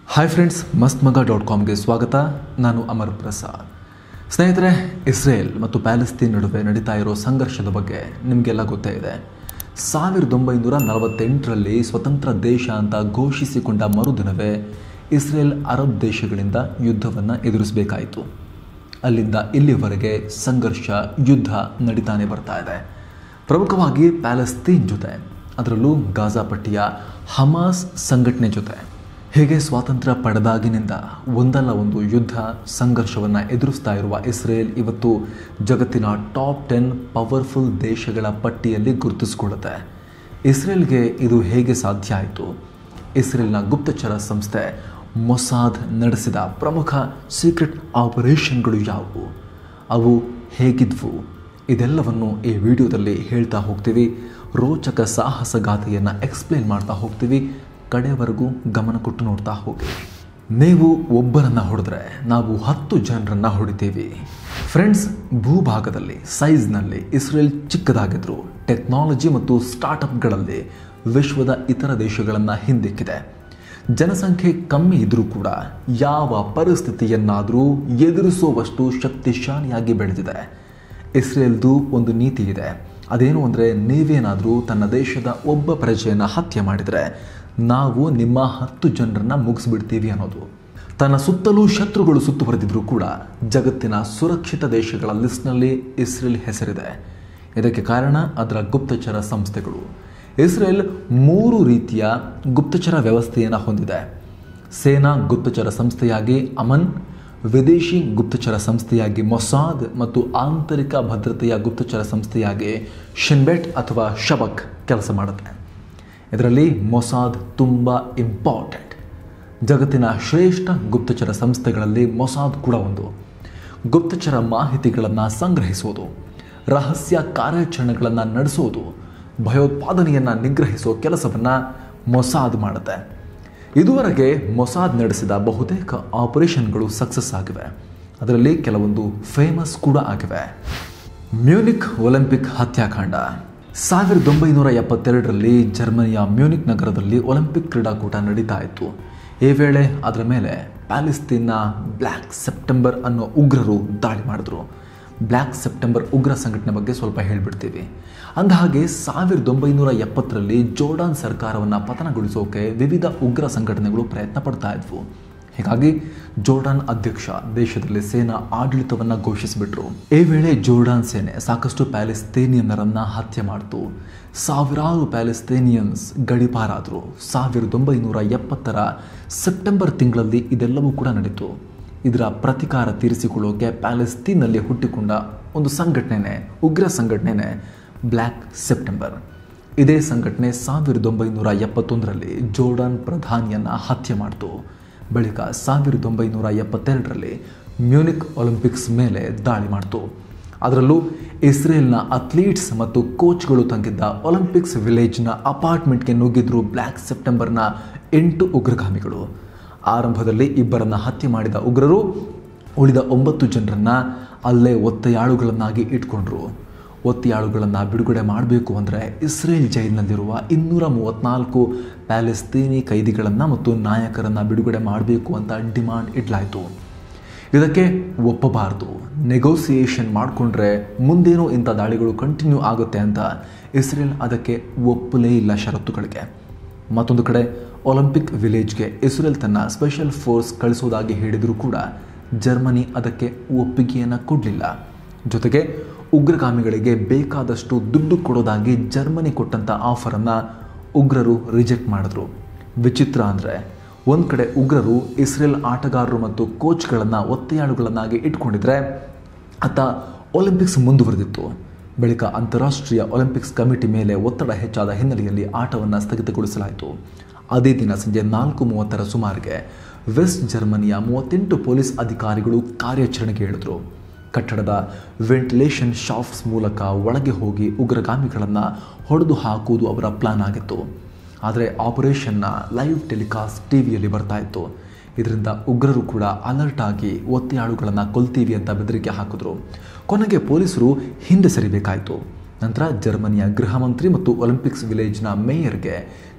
hi friends ಮಸ್ತ್ ಮಗ dot ಕಾಮ್ಗೆ ಸ್ವಾಗತ ನಾನು ಅಮರ್ ಪ್ರಸಾದ್ ಸ್ನೇಹಿತರೆ ಇಸ್ರೇಲ್ ಮತ್ತು ಪ್ಯಾಲೆಸ್ತೀನ್ ನಡುವೆ ನಡೀತಾ ಇರೋ ಸಂಘರ್ಷದ ಬಗ್ಗೆ ನಿಮಗೆಲ್ಲ ಗೊತ್ತೇ ಇದೆ ಸಾವಿರದ ಒಂಬೈನೂರ ನಲವತ್ತೆಂಟರಲ್ಲಿ ಸ್ವತಂತ್ರ ದೇಶ ಅಂತ ಘೋಷಿಸಿಕೊಂಡ ಮರುದಿನವೇ ಇಸ್ರೇಲ್ ಅರಬ್ ದೇಶಗಳಿಂದ ಯುದ್ಧವನ್ನು ಎದುರಿಸಬೇಕಾಯಿತು ಅಲ್ಲಿಂದ ಇಲ್ಲಿವರೆಗೆ ಸಂಘರ್ಷ ಯುದ್ಧ ನಡೀತಾನೆ ಬರ್ತಾ ಇದೆ ಪ್ರಮುಖವಾಗಿ ಪ್ಯಾಲೆಸ್ತೀನ್ ಜೊತೆ ಅದರಲ್ಲೂ ಗಾಜಾ ಪಟ್ಟಿಯ ಹಮಾಸ್ ಸಂಘಟನೆ ಜೊತೆ ಹೀಗೆ ಸ್ವಾತಂತ್ರ್ಯ ಪಡೆದಾಗಿನಿಂದ ಒಂದಲ್ಲ ಒಂದು ಯುದ್ಧ ಸಂಘರ್ಷವನ್ನು ಎದುರಿಸ್ತಾ ಇರುವ ಇಸ್ರೇಲ್ ಇವತ್ತು ಜಗತ್ತಿನ ಟಾಪ್ ಟೆನ್ ಪವರ್ಫುಲ್ ದೇಶಗಳ ಪಟ್ಟಿಯಲ್ಲಿ ಗುರುತಿಸಿಕೊಳ್ಳುತ್ತೆ ಇಸ್ರೇಲ್ಗೆ ಇದು ಹೇಗೆ ಸಾಧ್ಯ ಆಯಿತು ಇಸ್ರೇಲ್ನ ಗುಪ್ತಚರ ಸಂಸ್ಥೆ ಮೊಸಾದ್ ನಡೆಸಿದ ಪ್ರಮುಖ ಸೀಕ್ರೆಟ್ ಆಪರೇಷನ್ಗಳು ಯಾವುವು ಅವು ಹೇಗಿದ್ವು ಇದೆಲ್ಲವನ್ನು ಈ ವಿಡಿಯೋದಲ್ಲಿ ಹೇಳ್ತಾ ಹೋಗ್ತೀವಿ ರೋಚಕ ಸಾಹಸಗಾಥೆಯನ್ನು ಎಕ್ಸ್ಪ್ಲೇನ್ ಮಾಡ್ತಾ ಹೋಗ್ತೀವಿ ಕಡೆಯವರೆಗೂ ಗಮನ ಕೊಟ್ಟು ನೋಡ್ತಾ ಹೋಗಿ ನೀವು ಒಬ್ಬರನ್ನ ಹೊಡೆದ್ರೆ ನಾವು ಹತ್ತು ಜನರನ್ನ ಹೊಡಿತೀವಿ ಫ್ರೆಂಡ್ಸ್ ಭೂಭಾಗದಲ್ಲಿ ಸೈಜ್ನಲ್ಲಿ ಇಸ್ರೇಲ್ ಚಿಕ್ಕದಾಗಿದ್ರು ಟೆಕ್ನಾಲಜಿ ಮತ್ತು ಸ್ಟಾರ್ಟಪ್ಗಳಲ್ಲಿ ವಿಶ್ವದ ಇತರ ದೇಶಗಳನ್ನು ಹಿಂದಿಕ್ಕಿದೆ ಜನಸಂಖ್ಯೆ ಕಮ್ಮಿ ಇದ್ರೂ ಕೂಡ ಯಾವ ಪರಿಸ್ಥಿತಿಯನ್ನಾದರೂ ಎದುರಿಸುವಷ್ಟು ಶಕ್ತಿಶಾಲಿಯಾಗಿ ಬೆಳೆದಿದೆ ಇಸ್ರೇಲ್ದು ಒಂದು ನೀತಿ ಇದೆ ಅದೇನು ಅಂದರೆ ನೀವೇನಾದರೂ ತನ್ನ ದೇಶದ ಒಬ್ಬ ಪ್ರಜೆಯನ್ನು ಹತ್ಯೆ ಮಾಡಿದರೆ ನಾವು ನಿಮ್ಮ ಹತ್ತು ಜನರನ್ನ ಮುಗಿಸ್ಬಿಡ್ತೀವಿ ಅನ್ನೋದು ತನ್ನ ಸುತ್ತಲೂ ಶತ್ರುಗಳು ಸುತ್ತುವರೆದಿದ್ರೂ ಕೂಡ ಜಗತ್ತಿನ ಸುರಕ್ಷಿತ ದೇಶಗಳ ಲಿಸ್ಟ್ನಲ್ಲಿ ಇಸ್ರೇಲ್ ಹೆಸರಿದೆ ಇದಕ್ಕೆ ಕಾರಣ ಅದರ ಗುಪ್ತಚರ ಸಂಸ್ಥೆಗಳು ಇಸ್ರೇಲ್ ಮೂರು ರೀತಿಯ ಗುಪ್ತಚರ ವ್ಯವಸ್ಥೆಯನ್ನು ಹೊಂದಿದೆ ಸೇನಾ ಗುಪ್ತಚರ ಸಂಸ್ಥೆಯಾಗಿ ಅಮನ್ ವಿದೇಶಿ ಗುಪ್ತಚರ ಸಂಸ್ಥೆಯಾಗಿ ಮೊಸಾದ್ ಮತ್ತು ಆಂತರಿಕ ಭದ್ರತೆಯ ಗುಪ್ತಚರ ಸಂಸ್ಥೆಯಾಗಿ ಶಿನ್ಬೆಟ್ ಅಥವಾ ಶಬಕ್ ಕೆಲಸ ಮಾಡುತ್ತೆ ಇದರಲ್ಲಿ ಮೊಸಾದ್ ತುಂಬ ಇಂಪಾರ್ಟೆಂಟ್ ಜಗತ್ತಿನ ಶ್ರೇಷ್ಠ ಗುಪ್ತಚರ ಸಂಸ್ಥೆಗಳಲ್ಲಿ ಮೊಸಾದ್ ಕೂಡ ಒಂದು ಗುಪ್ತಚರ ಮಾಹಿತಿಗಳನ್ನು ಸಂಗ್ರಹಿಸುವುದು ರಹಸ್ಯ ಕಾರ್ಯಾಚರಣೆಗಳನ್ನು ನಡೆಸೋದು ಭಯೋತ್ಪಾದನೆಯನ್ನು ನಿಗ್ರಹಿಸೋ ಕೆಲಸವನ್ನು ಮೊಸಾದ್ ಮಾಡುತ್ತೆ ಇದುವರೆಗೆ ಮೊಸಾದ್ ನಡೆಸಿದ ಬಹುತೇಕ ಆಪರೇಷನ್ಗಳು ಸಕ್ಸಸ್ ಆಗಿವೆ ಅದರಲ್ಲಿ ಕೆಲವೊಂದು ಫೇಮಸ್ ಕೂಡ ಆಗಿವೆ ಮ್ಯೂನಿಕ್ ಒಲಿಂಪಿಕ್ ಹತ್ಯಾಕಾಂಡ ಸಾವಿರದ ಒಂಬೈನೂರ ಎಪ್ಪತ್ತೆರಡರಲ್ಲಿ ಜರ್ಮನಿಯ ಮ್ಯೂನಿಕ್ ನಗರದಲ್ಲಿ ಒಲಿಂಪಿಕ್ ಕ್ರೀಡಾಕೂಟ ನಡೀತಾ ಇತ್ತು ಈ ವೇಳೆ ಅದರ ಮೇಲೆ ಪ್ಯಾಲೆಸ್ತೀನ್ನ ಬ್ಲ್ಯಾಕ್ ಸೆಪ್ಟೆಂಬರ್ ಅನ್ನೋ ಉಗ್ರರು ದಾಳಿ ಮಾಡಿದ್ರು ಬ್ಲ್ಯಾಕ್ ಸೆಪ್ಟೆಂಬರ್ ಉಗ್ರ ಸಂಘಟನೆ ಬಗ್ಗೆ ಸ್ವಲ್ಪ ಹೇಳಿಬಿಡ್ತೀವಿ ಅಂದಹಾಗೆ ಸಾವಿರದ ಒಂಬೈನೂರ ಎಪ್ಪತ್ತರಲ್ಲಿ ಜೋರ್ಡಾನ್ ಸರ್ಕಾರವನ್ನು ಪತನಗೊಳಿಸೋಕೆ ವಿವಿಧ ಉಗ್ರ ಸಂಘಟನೆಗಳು ಪ್ರಯತ್ನ ಪಡ್ತಾ ಇದ್ವು ಹೀಗಾಗಿ ಜೋರ್ಡಾನ್ ಅಧ್ಯಕ್ಷ ದೇಶದಲ್ಲಿ ಸೇನಾ ಆಡಳಿತವನ್ನು ಘೋಷಿಸಿಬಿಟ್ರು ಈ ವೇಳೆ ಜೋರ್ಡಾನ್ ಸೇನೆ ಸಾಕಷ್ಟು ಪ್ಯಾಲೆಸ್ತೇನಿಯನ್ನರನ್ನ ಹತ್ಯೆ ಮಾಡಿತು ಸಾವಿರಾರು ಪ್ಯಾಲೆಸ್ತೇನಿಯನ್ಸ್ ಗಡಿಪಾರಾದರು ಸಾವಿರದ ಒಂಬೈನೂರ ಎಪ್ಪತ್ತರ ಸೆಪ್ಟೆಂಬರ್ ತಿಂಗಳಲ್ಲಿ ಇದೆಲ್ಲವೂ ಕೂಡ ನಡೀತು ಇದರ ಪ್ರತಿಕಾರ ತೀರಿಸಿಕೊಳ್ಳೋಕೆ ಪ್ಯಾಲೆಸ್ತೀನಲ್ಲಿ ಹುಟ್ಟಿಕೊಂಡ ಒಂದು ಸಂಘಟನೆನೇ ಉಗ್ರ ಸಂಘಟನೆನೇ ಬ್ಲ್ಯಾಕ್ ಸೆಪ್ಟೆಂಬರ್ ಇದೇ ಸಂಘಟನೆ ಸಾವಿರದ ಒಂಬೈನೂರ ಎಪ್ಪತ್ತೊಂದರಲ್ಲಿ ಜೋರ್ಡಾನ್ ಪ್ರಧಾನಿಯನ್ನು ಹತ್ಯೆ ಮಾಡಿತು ಬಳಿಕ ಸಾವಿರದ ಒಂಬೈನೂರ ಎಪ್ಪತ್ತೆರಡರಲ್ಲಿ ಮ್ಯೂನಿಕ್ ಒಲಿಂಪಿಕ್ಸ್ ಮೇಲೆ ದಾಳಿ ಮಾಡಿತು ಅದರಲ್ಲೂ ಇಸ್ರೇಲ್ನ ಅಥ್ಲೀಟ್ಸ್ ಮತ್ತು ಕೋಚ್ಗಳು ತಂಗಿದ್ದ ಒಲಿಂಪಿಕ್ಸ್ ವಿಲೇಜ್ನ ಅಪಾರ್ಟ್ಮೆಂಟ್ಗೆ ನುಗ್ಗಿದ್ರು ಬ್ಲ್ಯಾಕ್ ಸೆಪ್ಟೆಂಬರ್ನ ಎಂಟು ಉಗ್ರಗಾಮಿಗಳು ಆರಂಭದಲ್ಲಿ ಇಬ್ಬರನ್ನ ಹತ್ಯೆ ಮಾಡಿದ ಉಗ್ರರು ಉಳಿದ ಒಂಬತ್ತು ಜನರನ್ನ ಅಲ್ಲೇ ಒತ್ತೆಯಾಳುಗಳನ್ನಾಗಿ ಇಟ್ಕೊಂಡ್ರು ಒತ್ತೆಯಾಳುಗಳನ್ನು ಬಿಡುಗಡೆ ಮಾಡಬೇಕು ಅಂದರೆ ಇಸ್ರೇಲ್ ಜೈಲಿನಲ್ಲಿರುವ ಇನ್ನೂರ ಮೂವತ್ತ್ನಾಲ್ಕು ಪ್ಯಾಲೆಸ್ತೀನಿ ಕೈದಿಗಳನ್ನು ಮತ್ತು ನಾಯಕರನ್ನು ಬಿಡುಗಡೆ ಮಾಡಬೇಕು ಅಂತ ಡಿಮಾಂಡ್ ಇಡಲಾಯಿತು ಇದಕ್ಕೆ ಒಪ್ಪಬಾರದು ನೆಗೋಸಿಯೇಷನ್ ಮಾಡಿಕೊಂಡ್ರೆ ಮುಂದೇನೋ ಇಂಥ ದಾಳಿಗಳು ಕಂಟಿನ್ಯೂ ಆಗುತ್ತೆ ಅಂತ ಇಸ್ರೇಲ್ ಅದಕ್ಕೆ ಒಪ್ಪಲೇ ಇಲ್ಲ ಷರತ್ತುಗಳಿಗೆ ಮತ್ತೊಂದು ಕಡೆ ಒಲಿಂಪಿಕ್ ವಿಲೇಜ್ಗೆ ಇಸ್ರೇಲ್ ತನ್ನ ಸ್ಪೆಷಲ್ ಫೋರ್ಸ್ ಕಳಿಸೋದಾಗಿ ಹೇಳಿದರೂ ಕೂಡ ಜರ್ಮನಿ ಅದಕ್ಕೆ ಒಪ್ಪಿಗೆಯನ್ನು ಕೊಡಲಿಲ್ಲ ಜೊತೆಗೆ ಉಗ್ರಗಾಮಿಗಳಿಗೆ ಬೇಕಾದಷ್ಟು ದುಡ್ಡು ಕೊಡೋದಾಗಿ ಜರ್ಮನಿ ಕೊಟ್ಟಂಥ ಆಫರನ್ನು ಉಗ್ರರು ರಿಜೆಕ್ಟ್ ಮಾಡಿದ್ರು ವಿಚಿತ್ರ ಅಂದರೆ ಒಂದು ಕಡೆ ಉಗ್ರರು ಇಸ್ರೇಲ್ ಆಟಗಾರರು ಮತ್ತು ಕೋಚ್ಗಳನ್ನು ಒತ್ತೆಯಾಳುಗಳನ್ನಾಗಿ ಇಟ್ಕೊಂಡಿದ್ರೆ ಅತ್ತ ಒಲಿಂಪಿಕ್ಸ್ ಮುಂದುವರೆದಿತ್ತು ಬಳಿಕ ಅಂತಾರಾಷ್ಟ್ರೀಯ ಒಲಿಂಪಿಕ್ಸ್ ಕಮಿಟಿ ಮೇಲೆ ಒತ್ತಡ ಹೆಚ್ಚಾದ ಹಿನ್ನೆಲೆಯಲ್ಲಿ ಆಟವನ್ನು ಸ್ಥಗಿತಗೊಳಿಸಲಾಯಿತು ಅದೇ ದಿನ ಸಂಜೆ ನಾಲ್ಕು ಮೂವತ್ತರ ಸುಮಾರಿಗೆ ವೆಸ್ಟ್ ಜರ್ಮನಿಯ ಮೂವತ್ತೆಂಟು ಪೊಲೀಸ್ ಅಧಿಕಾರಿಗಳು ಕಾರ್ಯಾಚರಣೆಗೆ ಇಳಿದ್ರು ಕಟ್ಟಡದ ವೆಂಟಿಲೇಷನ್ ಶಾಫ್ಟ್ಸ್ ಮೂಲಕ ಒಳಗೆ ಹೋಗಿ ಉಗ್ರಗಾಮಿಗಳನ್ನು ಹೊಡೆದು ಹಾಕುವುದು ಅವರ ಪ್ಲಾನ್ ಆಗಿತ್ತು ಆದರೆ ಆಪರೇಷನ್ನ ಲೈವ್ ಟೆಲಿಕಾಸ್ಟ್ ಟಿ ವಿಯಲ್ಲಿ ಬರ್ತಾ ಇತ್ತು ಇದರಿಂದ ಉಗ್ರರು ಕೂಡ ಅಲರ್ಟ್ ಆಗಿ ಒತ್ತೆಯಾಳುಗಳನ್ನು ಕೊಲ್ತೀವಿ ಅಂತ ಬೆದರಿಕೆ ಹಾಕಿದ್ರು ಕೊನೆಗೆ ಪೊಲೀಸರು ಹಿಂದೆ ಸರಿಬೇಕಾಯಿತು ನಂತರ ಜರ್ಮನಿಯ ಗೃಹ ಮಂತ್ರಿ ಮತ್ತು ಒಲಿಂಪಿಕ್ಸ್ ವಿಲೇಜ್ನ ಮೇಯರ್ಗೆ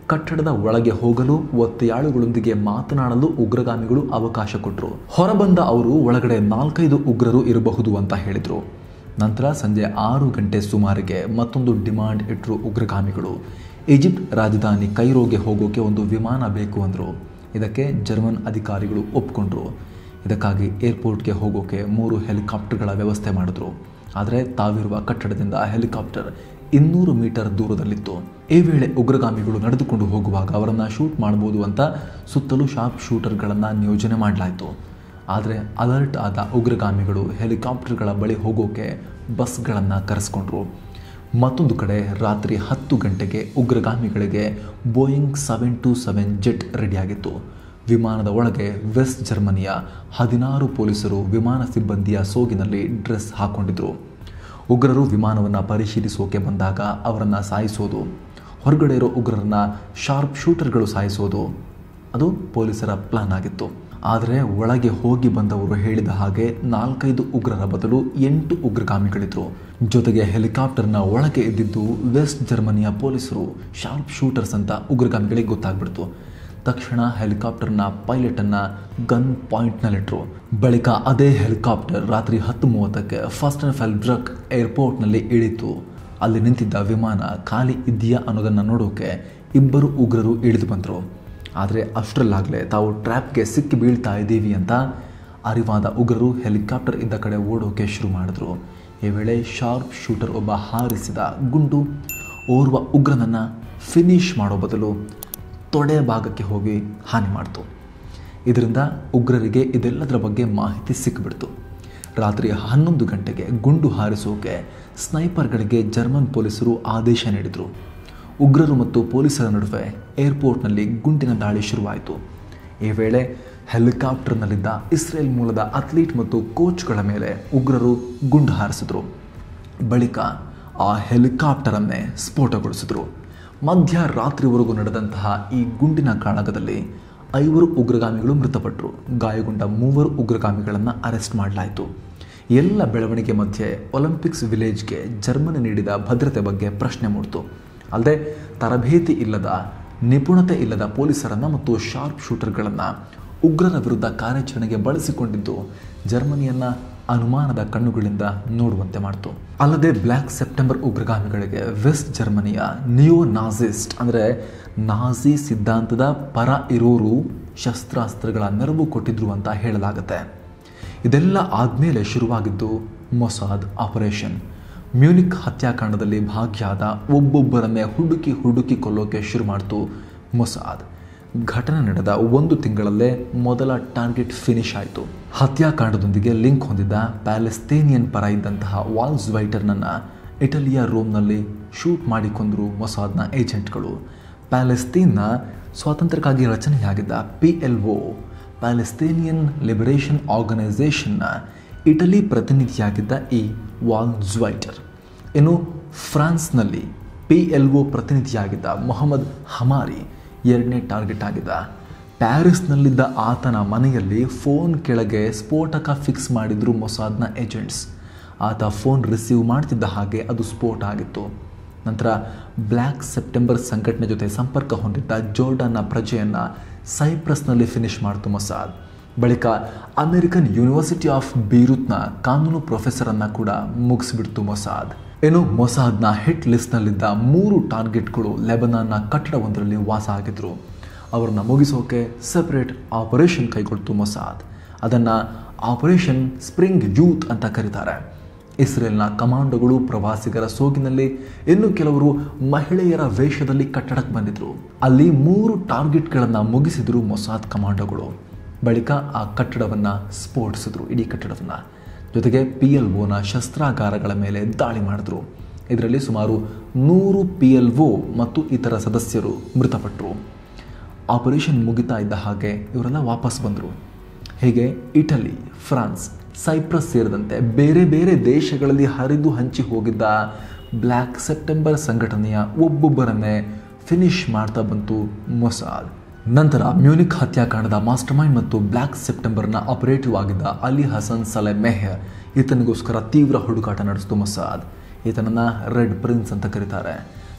ಕಟ್ಟಡದ ಒಳಗೆ ಹೋಗಲು ಒತ್ತೆಯಾಳುಗಳೊಂದಿಗೆ ಮಾತನಾಡಲು ಉಗ್ರಗಾಮಿಗಳು ಅವಕಾಶ ಕೊಟ್ಟರು ಹೊರಬಂದ ಅವರು ಒಳಗಡೆ ನಾಲ್ಕೈದು ಉಗ್ರರು ಇರಬಹುದು ಅಂತ ಹೇಳಿದರು ನಂತರ ಸಂಜೆ ಆರು ಗಂಟೆ ಸುಮಾರಿಗೆ ಮತ್ತೊಂದು ಡಿಮಾಂಡ್ ಇಟ್ಟರು ಉಗ್ರಗಾಮಿಗಳು ಈಜಿಪ್ಟ್ ರಾಜಧಾನಿ ಕೈರೋಗೆ ಹೋಗೋಕೆ ಒಂದು ವಿಮಾನ ಬೇಕು ಅಂದರು ಇದಕ್ಕೆ ಜರ್ಮನ್ ಅಧಿಕಾರಿಗಳು ಒಪ್ಕೊಂಡ್ರು ಇದಕ್ಕಾಗಿ ಏರ್ಪೋರ್ಟ್ಗೆ ಹೋಗೋಕೆ ಮೂರು ಹೆಲಿಕಾಪ್ಟರ್ಗಳ ವ್ಯವಸ್ಥೆ ಮಾಡಿದ್ರು ಆದರೆ ತಾವಿರುವ ಕಟ್ಟಡದಿಂದ ಹೆಲಿಕಾಪ್ಟರ್ ಇನ್ನೂರು ಮೀಟರ್ ದೂರದಲ್ಲಿತ್ತು ಈ ವೇಳೆ ಉಗ್ರಗಾಮಿಗಳು ನಡೆದುಕೊಂಡು ಹೋಗುವಾಗ ಅವರನ್ನು ಶೂಟ್ ಮಾಡ್ಬೋದು ಅಂತ ಸುತ್ತಲೂ ಶಾರ್ಪ್ ಶೂಟರ್ಗಳನ್ನು ನಿಯೋಜನೆ ಮಾಡಲಾಯಿತು ಆದರೆ ಅಲರ್ಟ್ ಆದ ಉಗ್ರಗಾಮಿಗಳು ಹೆಲಿಕಾಪ್ಟರ್ಗಳ ಬಳಿ ಹೋಗೋಕೆ ಬಸ್ಗಳನ್ನು ಕರೆಸ್ಕೊಂಡ್ರು ಮತ್ತೊಂದು ಕಡೆ ರಾತ್ರಿ ಹತ್ತು ಗಂಟೆಗೆ ಉಗ್ರಗಾಮಿಗಳಿಗೆ Boeing seven two seven jet ರೆಡಿಯಾಗಿತ್ತು ವಿಮಾನದ ಒಳಗೆ ವೆಸ್ಟ್ ಜರ್ಮನಿಯ ಹದಿನಾರು ಪೊಲೀಸರು ವಿಮಾನ ಸಿಬ್ಬಂದಿಯ ಸೋಗಿನಲ್ಲಿ ಡ್ರೆಸ್ ಹಾಕೊಂಡಿದ್ರು ಉಗ್ರರು ವಿಮಾನವನ್ನು ಪರಿಶೀಲಿಸೋಕೆ ಬಂದಾಗ ಅವರನ್ನು ಸಾಯಿಸೋದು ಹೊರಗಡೆ ಇರೋ ಉಗ್ರರನ್ನ ಶಾರ್ಪ್ ಶೂಟರ್ಗಳು ಸಾಯಿಸೋದು ಅದು ಪೊಲೀಸರ ಪ್ಲಾನ್ ಆಗಿತ್ತು ಆದರೆ ಒಳಗೆ ಹೋಗಿ ಬಂದವರು ಹೇಳಿದ ಹಾಗೆ ನಾಲ್ಕೈದು ಉಗ್ರರ ಬದಲು ಎಂಟು ಉಗ್ರಗಾಮಿಗಳಿದ್ರು ಜೊತೆಗೆ ಹೆಲಿಕಾಪ್ಟರ್ನ ಒಳಗೆ ಇದ್ದಿದ್ದು ವೆಸ್ಟ್ ಜರ್ಮನಿಯ ಪೊಲೀಸರು ಶಾರ್ಪ್ ಶೂಟರ್ಸ್ ಅಂತ ಉಗ್ರಗಾಮಿಗಳಿಗೆ ಗೊತ್ತಾಗ್ಬಿಡ್ತು ತಕ್ಷಣ ಹೆಲಿಕಾಪ್ಟರ್ನ ಪೈಲಟನ್ನು ಗನ್ ಪಾಯಿಂಟ್ನಲ್ಲಿಟ್ಟರು ಬಳಿಕ ಅದೇ ಹೆಲಿಕಾಪ್ಟರ್ ರಾತ್ರಿ ಹತ್ತು ಮೂವತ್ತಕ್ಕೆ ಫಸ್ಟ್ ಆ್ಯಂಡ್ ಫೆಲ್ಬ್ರಕ್ ಏರ್ಪೋರ್ಟ್ನಲ್ಲಿ ಇಳಿತು ಅಲ್ಲಿ ನಿಂತಿದ್ದ ವಿಮಾನ ಖಾಲಿ ಇದೆಯಾ ಅನ್ನೋದನ್ನು ನೋಡೋಕೆ ಇಬ್ಬರು ಉಗ್ರರು ಇಳಿದು ಬಂದರು ಆದರೆ ಅಷ್ಟರಲ್ಲಾಗಲೇ ತಾವು ಟ್ರ್ಯಾಪ್ಗೆ ಸಿಕ್ಕಿ ಬೀಳ್ತಾ ಇದ್ದೀವಿ ಅಂತ ಅರಿವಾದ ಉಗ್ರರು ಹೆಲಿಕಾಪ್ಟರ್ ಇದ್ದ ಕಡೆ ಓಡೋಕೆ ಶುರು ಮಾಡಿದ್ರು ಈ ವೇಳೆ ಶಾರ್ಪ್ ಶೂಟರ್ ಒಬ್ಬ ಹಾರಿಸಿದ ಗುಂಡು ಓರ್ವ ಉಗ್ರನನ್ನು ಫಿನಿಶ್ ಮಾಡೋ ಬದಲು ತೊಡೆ ಭಾಗಕ್ಕೆ ಹೋಗಿ ಹಾನಿ ಮಾಡಿತು ಇದರಿಂದ ಉಗ್ರರಿಗೆ ಇದೆಲ್ಲದರ ಬಗ್ಗೆ ಮಾಹಿತಿ ಸಿಕ್ಕಿಬಿಡ್ತು ರಾತ್ರಿ ಹನ್ನೊಂದು ಗಂಟೆಗೆ ಗುಂಡು ಹಾರಿಸೋಕೆ ಸ್ನೈಪರ್ಗಳಿಗೆ ಜರ್ಮನ್ ಪೊಲೀಸರು ಆದೇಶ ನೀಡಿದರು ಉಗ್ರರು ಮತ್ತು ಪೊಲೀಸರ ನಡುವೆ ಏರ್ಪೋರ್ಟ್ನಲ್ಲಿ ಗುಂಡಿನ ದಾಳಿ ಶುರುವಾಯಿತು ಈ ವೇಳೆ ಹೆಲಿಕಾಪ್ಟರ್ನಲ್ಲಿದ್ದ ಇಸ್ರೇಲ್ ಮೂಲದ ಅಥ್ಲೀಟ್ ಮತ್ತು ಕೋಚ್ಗಳ ಮೇಲೆ ಉಗ್ರರು ಗುಂಡು ಹಾರಿಸಿದ್ರು ಬಳಿಕ ಆ ಹೆಲಿಕಾಪ್ಟರನ್ನೇ ಸ್ಫೋಟಗೊಳಿಸಿದ್ರು ಮಧ್ಯರಾತ್ರಿವರೆಗೂ ನಡೆದಂತಹ ಈ ಗುಂಡಿನ ಕಾಳಗದಲ್ಲಿ ಐವರು ಉಗ್ರಗಾಮಿಗಳು ಮೃತಪಟ್ಟರು ಗಾಯಗೊಂಡ ಮೂವರು ಉಗ್ರಗಾಮಿಗಳನ್ನು ಅರೆಸ್ಟ್ ಮಾಡಲಾಯಿತು ಎಲ್ಲ ಬೆಳವಣಿಗೆ ಮಧ್ಯೆ ಒಲಿಂಪಿಕ್ಸ್ ವಿಲೇಜ್ಗೆ ಜರ್ಮನಿ ನೀಡಿದ ಭದ್ರತೆ ಬಗ್ಗೆ ಪ್ರಶ್ನೆ ಮೂಡಿತು ಅಲ್ಲದೆ ತರಬೇತಿ ಇಲ್ಲದ ನಿಪುಣತೆ ಇಲ್ಲದ ಪೊಲೀಸರನ್ನು ಮತ್ತು ಶಾರ್ಪ್ ಶೂಟರ್ಗಳನ್ನು ಉಗ್ರರ ವಿರುದ್ಧ ಕಾರ್ಯಾಚರಣೆಗೆ ಬಳಸಿಕೊಂಡಿದ್ದು ಜರ್ಮನಿಯನ್ನು ಅನುಮಾನದ ಕಣ್ಣುಗಳಿಂದ ನೋಡುವಂತೆ ಮಾಡಿತು ಅಲ್ಲದೆ ಬ್ಲ್ಯಾಕ್ ಸೆಪ್ಟೆಂಬರ್ ಉಗ್ರಗಾಮಿಗಳಿಗೆ ವೆಸ್ಟ್ ಜರ್ಮನಿಯ ನಿಯೋ ನಾಜಿಸ್ಟ್ ಅಂದರೆ ನಾಜಿ ಸಿದ್ಧಾಂತದ ಪರ ಇರೋರು ಶಸ್ತ್ರಾಸ್ತ್ರಗಳ ನೆರವು ಕೊಟ್ಟಿದ್ರು ಅಂತ ಹೇಳಲಾಗುತ್ತೆ ಇದೆಲ್ಲ ಆದಮೇಲೆ ಶುರುವಾಗಿದ್ದು ಮೊಸಾದ್ ಆಪರೇಷನ್ ಮ್ಯೂನಿಕ್ ಹತ್ಯಾಕಾಂಡದಲ್ಲಿ ಭಾಗಿಯಾದ ಒಬ್ಬೊಬ್ಬರನ್ನೇ ಹುಡುಕಿ ಹುಡುಕಿ ಕೊಲ್ಲೋಕೆ ಶುರು ಮಾಡಿತು ಮೊಸಾದ್ ಘಟನೆ ನಡೆದ ಒಂದು ತಿಂಗಳಲ್ಲೇ ಮೊದಲ ಟಾರ್ಗೆಟ್ ಫಿನಿಶ್ ಆಯಿತು ಹತ್ಯಾಕಾಂಡದೊಂದಿಗೆ ಲಿಂಕ್ ಹೊಂದಿದ್ದ ಪ್ಯಾಲೆಸ್ತೇನಿಯನ್ ಪರ ಇದ್ದಂತಹ ವಾಲ್ಸ್ ವೈಟರ್ನನ್ನು ಇಟಲಿಯ ರೋಮ್ನಲ್ಲಿ ಶೂಟ್ ಮಾಡಿಕೊಂಡರು ಮೊಸಾದ್ನ ಏಜೆಂಟ್ಗಳು ಪ್ಯಾಲೆಸ್ತೀನ್ನ ಸ್ವಾತಂತ್ರ್ಯಕ್ಕಾಗಿ ರಚನೆಯಾಗಿದ್ದ P L O Palestinian Liberation ಆರ್ಗನೈಸೇಷನ್ನ ಇಟಲಿ ಪ್ರತಿನಿಧಿಯಾಗಿದ್ದ ಈ ವಾಲ್ಜ್ವೈಟರ್ ಇನ್ನು ಫ್ರಾನ್ಸ್ನಲ್ಲಿ ಪಿ ಎಲ್ ಒ ಪ್ರತಿನಿಧಿಯಾಗಿದ್ದ ಮೊಹಮ್ಮದ್ ಹಮಾರಿ ಎರಡನೇ ಟಾರ್ಗೆಟ್ ಆಗಿದ್ದ ಪ್ಯಾರಿಸ್ನಲ್ಲಿದ್ದ ಆತನ ಮನೆಯಲ್ಲಿ ಫೋನ್ ಕೆಳಗೆ ಸ್ಫೋಟಕ ಫಿಕ್ಸ್ ಮಾಡಿದ್ರು ಮೊಸಾದ್ನ ಏಜೆಂಟ್ಸ್ ಆತ ಫೋನ್ ರಿಸೀವ್ ಮಾಡ್ತಿದ್ದ ಹಾಗೆ ಅದು ಸ್ಫೋಟ ಆಗಿತ್ತು ನಂತರ ಬ್ಲ್ಯಾಕ್ ಸೆಪ್ಟೆಂಬರ್ ಸಂಘಟನೆ ಜೊತೆ ಸಂಪರ್ಕ ಹೊಂದಿದ್ದ ಜೋರ್ಡನ್ನ ಪ್ರಜೆಯನ್ನು ಸೈಪ್ರಸ್ನಲ್ಲಿ ಫಿನಿಶ್ ಮಾಡಿತು ಮೊಸಾದ್ ಬಳಿಕ ಅಮೆರಿಕನ್ ಯೂನಿವರ್ಸಿಟಿ ಆಫ್ ಬೀರುತ್ನ ಕಾನೂನು ಪ್ರೊಫೆಸರನ್ನು ಕೂಡ ಮುಗಿಸ್ಬಿಡ್ತು ಮೊಸಾದ್ ಇನ್ನು ಮೊಸಾದ್ನ ಹಿಟ್ ಲಿಸ್ಟ್ನಲ್ಲಿದ್ದ ಮೂರು ಟಾರ್ಗೆಟ್ಗಳು ಲೆಬನಾನ್ನ ಕಟ್ಟಡವೊಂದರಲ್ಲಿ ವಾಸ ಆಗಿದ್ರು ಅವರನ್ನು ಮುಗಿಸೋಕೆ ಸೆಪರೇಟ್ ಆಪರೇಷನ್ ಕೈಗೊಳ್ತು ಮೊಸಾದ್ ಅದನ್ನು ಆಪರೇಷನ್ ಸ್ಪ್ರಿಂಗ್ ಯೂತ್ ಅಂತ ಕರೀತಾರೆ ಇಸ್ರೇಲ್ನ ಕಮಾಂಡೋಗಳು ಪ್ರವಾಸಿಗರ ಸೋಗಿನಲ್ಲಿ ಇನ್ನು ಕೆಲವರು ಮಹಿಳೆಯರ ವೇಷದಲ್ಲಿ ಕಟ್ಟಡಕ್ಕೆ ಬಂದಿದ್ರು ಅಲ್ಲಿ ಮೂರು ಟಾರ್ಗೆಟ್ಗಳನ್ನು ಮುಗಿಸಿದ್ರು ಮೊಸಾದ್ ಕಮಾಂಡೋಗಳು ಬಳಿಕ ಆ ಕಟ್ಟಡವನ್ನು ಸ್ಫೋಟಿಸಿದ್ರು ಇಡೀ ಕಟ್ಟಡವನ್ನು ಜೊತೆಗೆ ಪಿ ಎಲ್ ಒನ ಶಸ್ತ್ರಾಗಾರಗಳ ಮೇಲೆ ದಾಳಿ ಮಾಡಿದ್ರು ಇದರಲ್ಲಿ ಸುಮಾರು ನೂರು ಪಿ ಎಲ್ ಒ ಮತ್ತು ಇತರ ಸದಸ್ಯರು ಮೃತಪಟ್ಟರು ಆಪರೇಷನ್ ಮುಗಿತಾ ಇದ್ದ ಹಾಗೆ ಇವರೆಲ್ಲ ವಾಪಸ್ ಬಂದರು ಹೀಗೆ ಇಟಲಿ ಫ್ರಾನ್ಸ್ ಸೈಪ್ರಸ್ ಸೇರಿದಂತೆ ಬೇರೆ ಬೇರೆ ದೇಶಗಳಲ್ಲಿ ಹರಿದು ಹಂಚಿ ಹೋಗಿದ್ದ ಬ್ಲ್ಯಾಕ್ ಸೆಪ್ಟೆಂಬರ್ ಸಂಘಟನೆಯ ಒಬ್ಬೊಬ್ಬರನ್ನೇ ಫಿನಿಶ್ ಮಾಡ್ತಾ ಬಂತು ಮೊಸಾದ್ ನಂತರ ಮ್ಯೂನಿಕ್ ಹತ್ಯಾಕಾಂಡದ ಮಾಸ್ಟರ್ ಮೈಂಡ್ ಮತ್ತು ಬ್ಲ್ಯಾಕ್ ಸೆಪ್ಟೆಂಬರ್ನ ಆಪರೇಟಿವ್ ಆಗಿದ್ದ ಅಲಿ ಹಸನ್ ಸಲೆ ಮೆಹರ್ ಈತನಿಗೋಸ್ಕರ ತೀವ್ರ ಹುಡುಕಾಟ ನಡೆಸಿತು ಮೊಸಾದ್ ಈತನನ್ನು ರೆಡ್ ಪ್ರಿನ್ಸ್ ಅಂತ ಕರೀತಾರೆ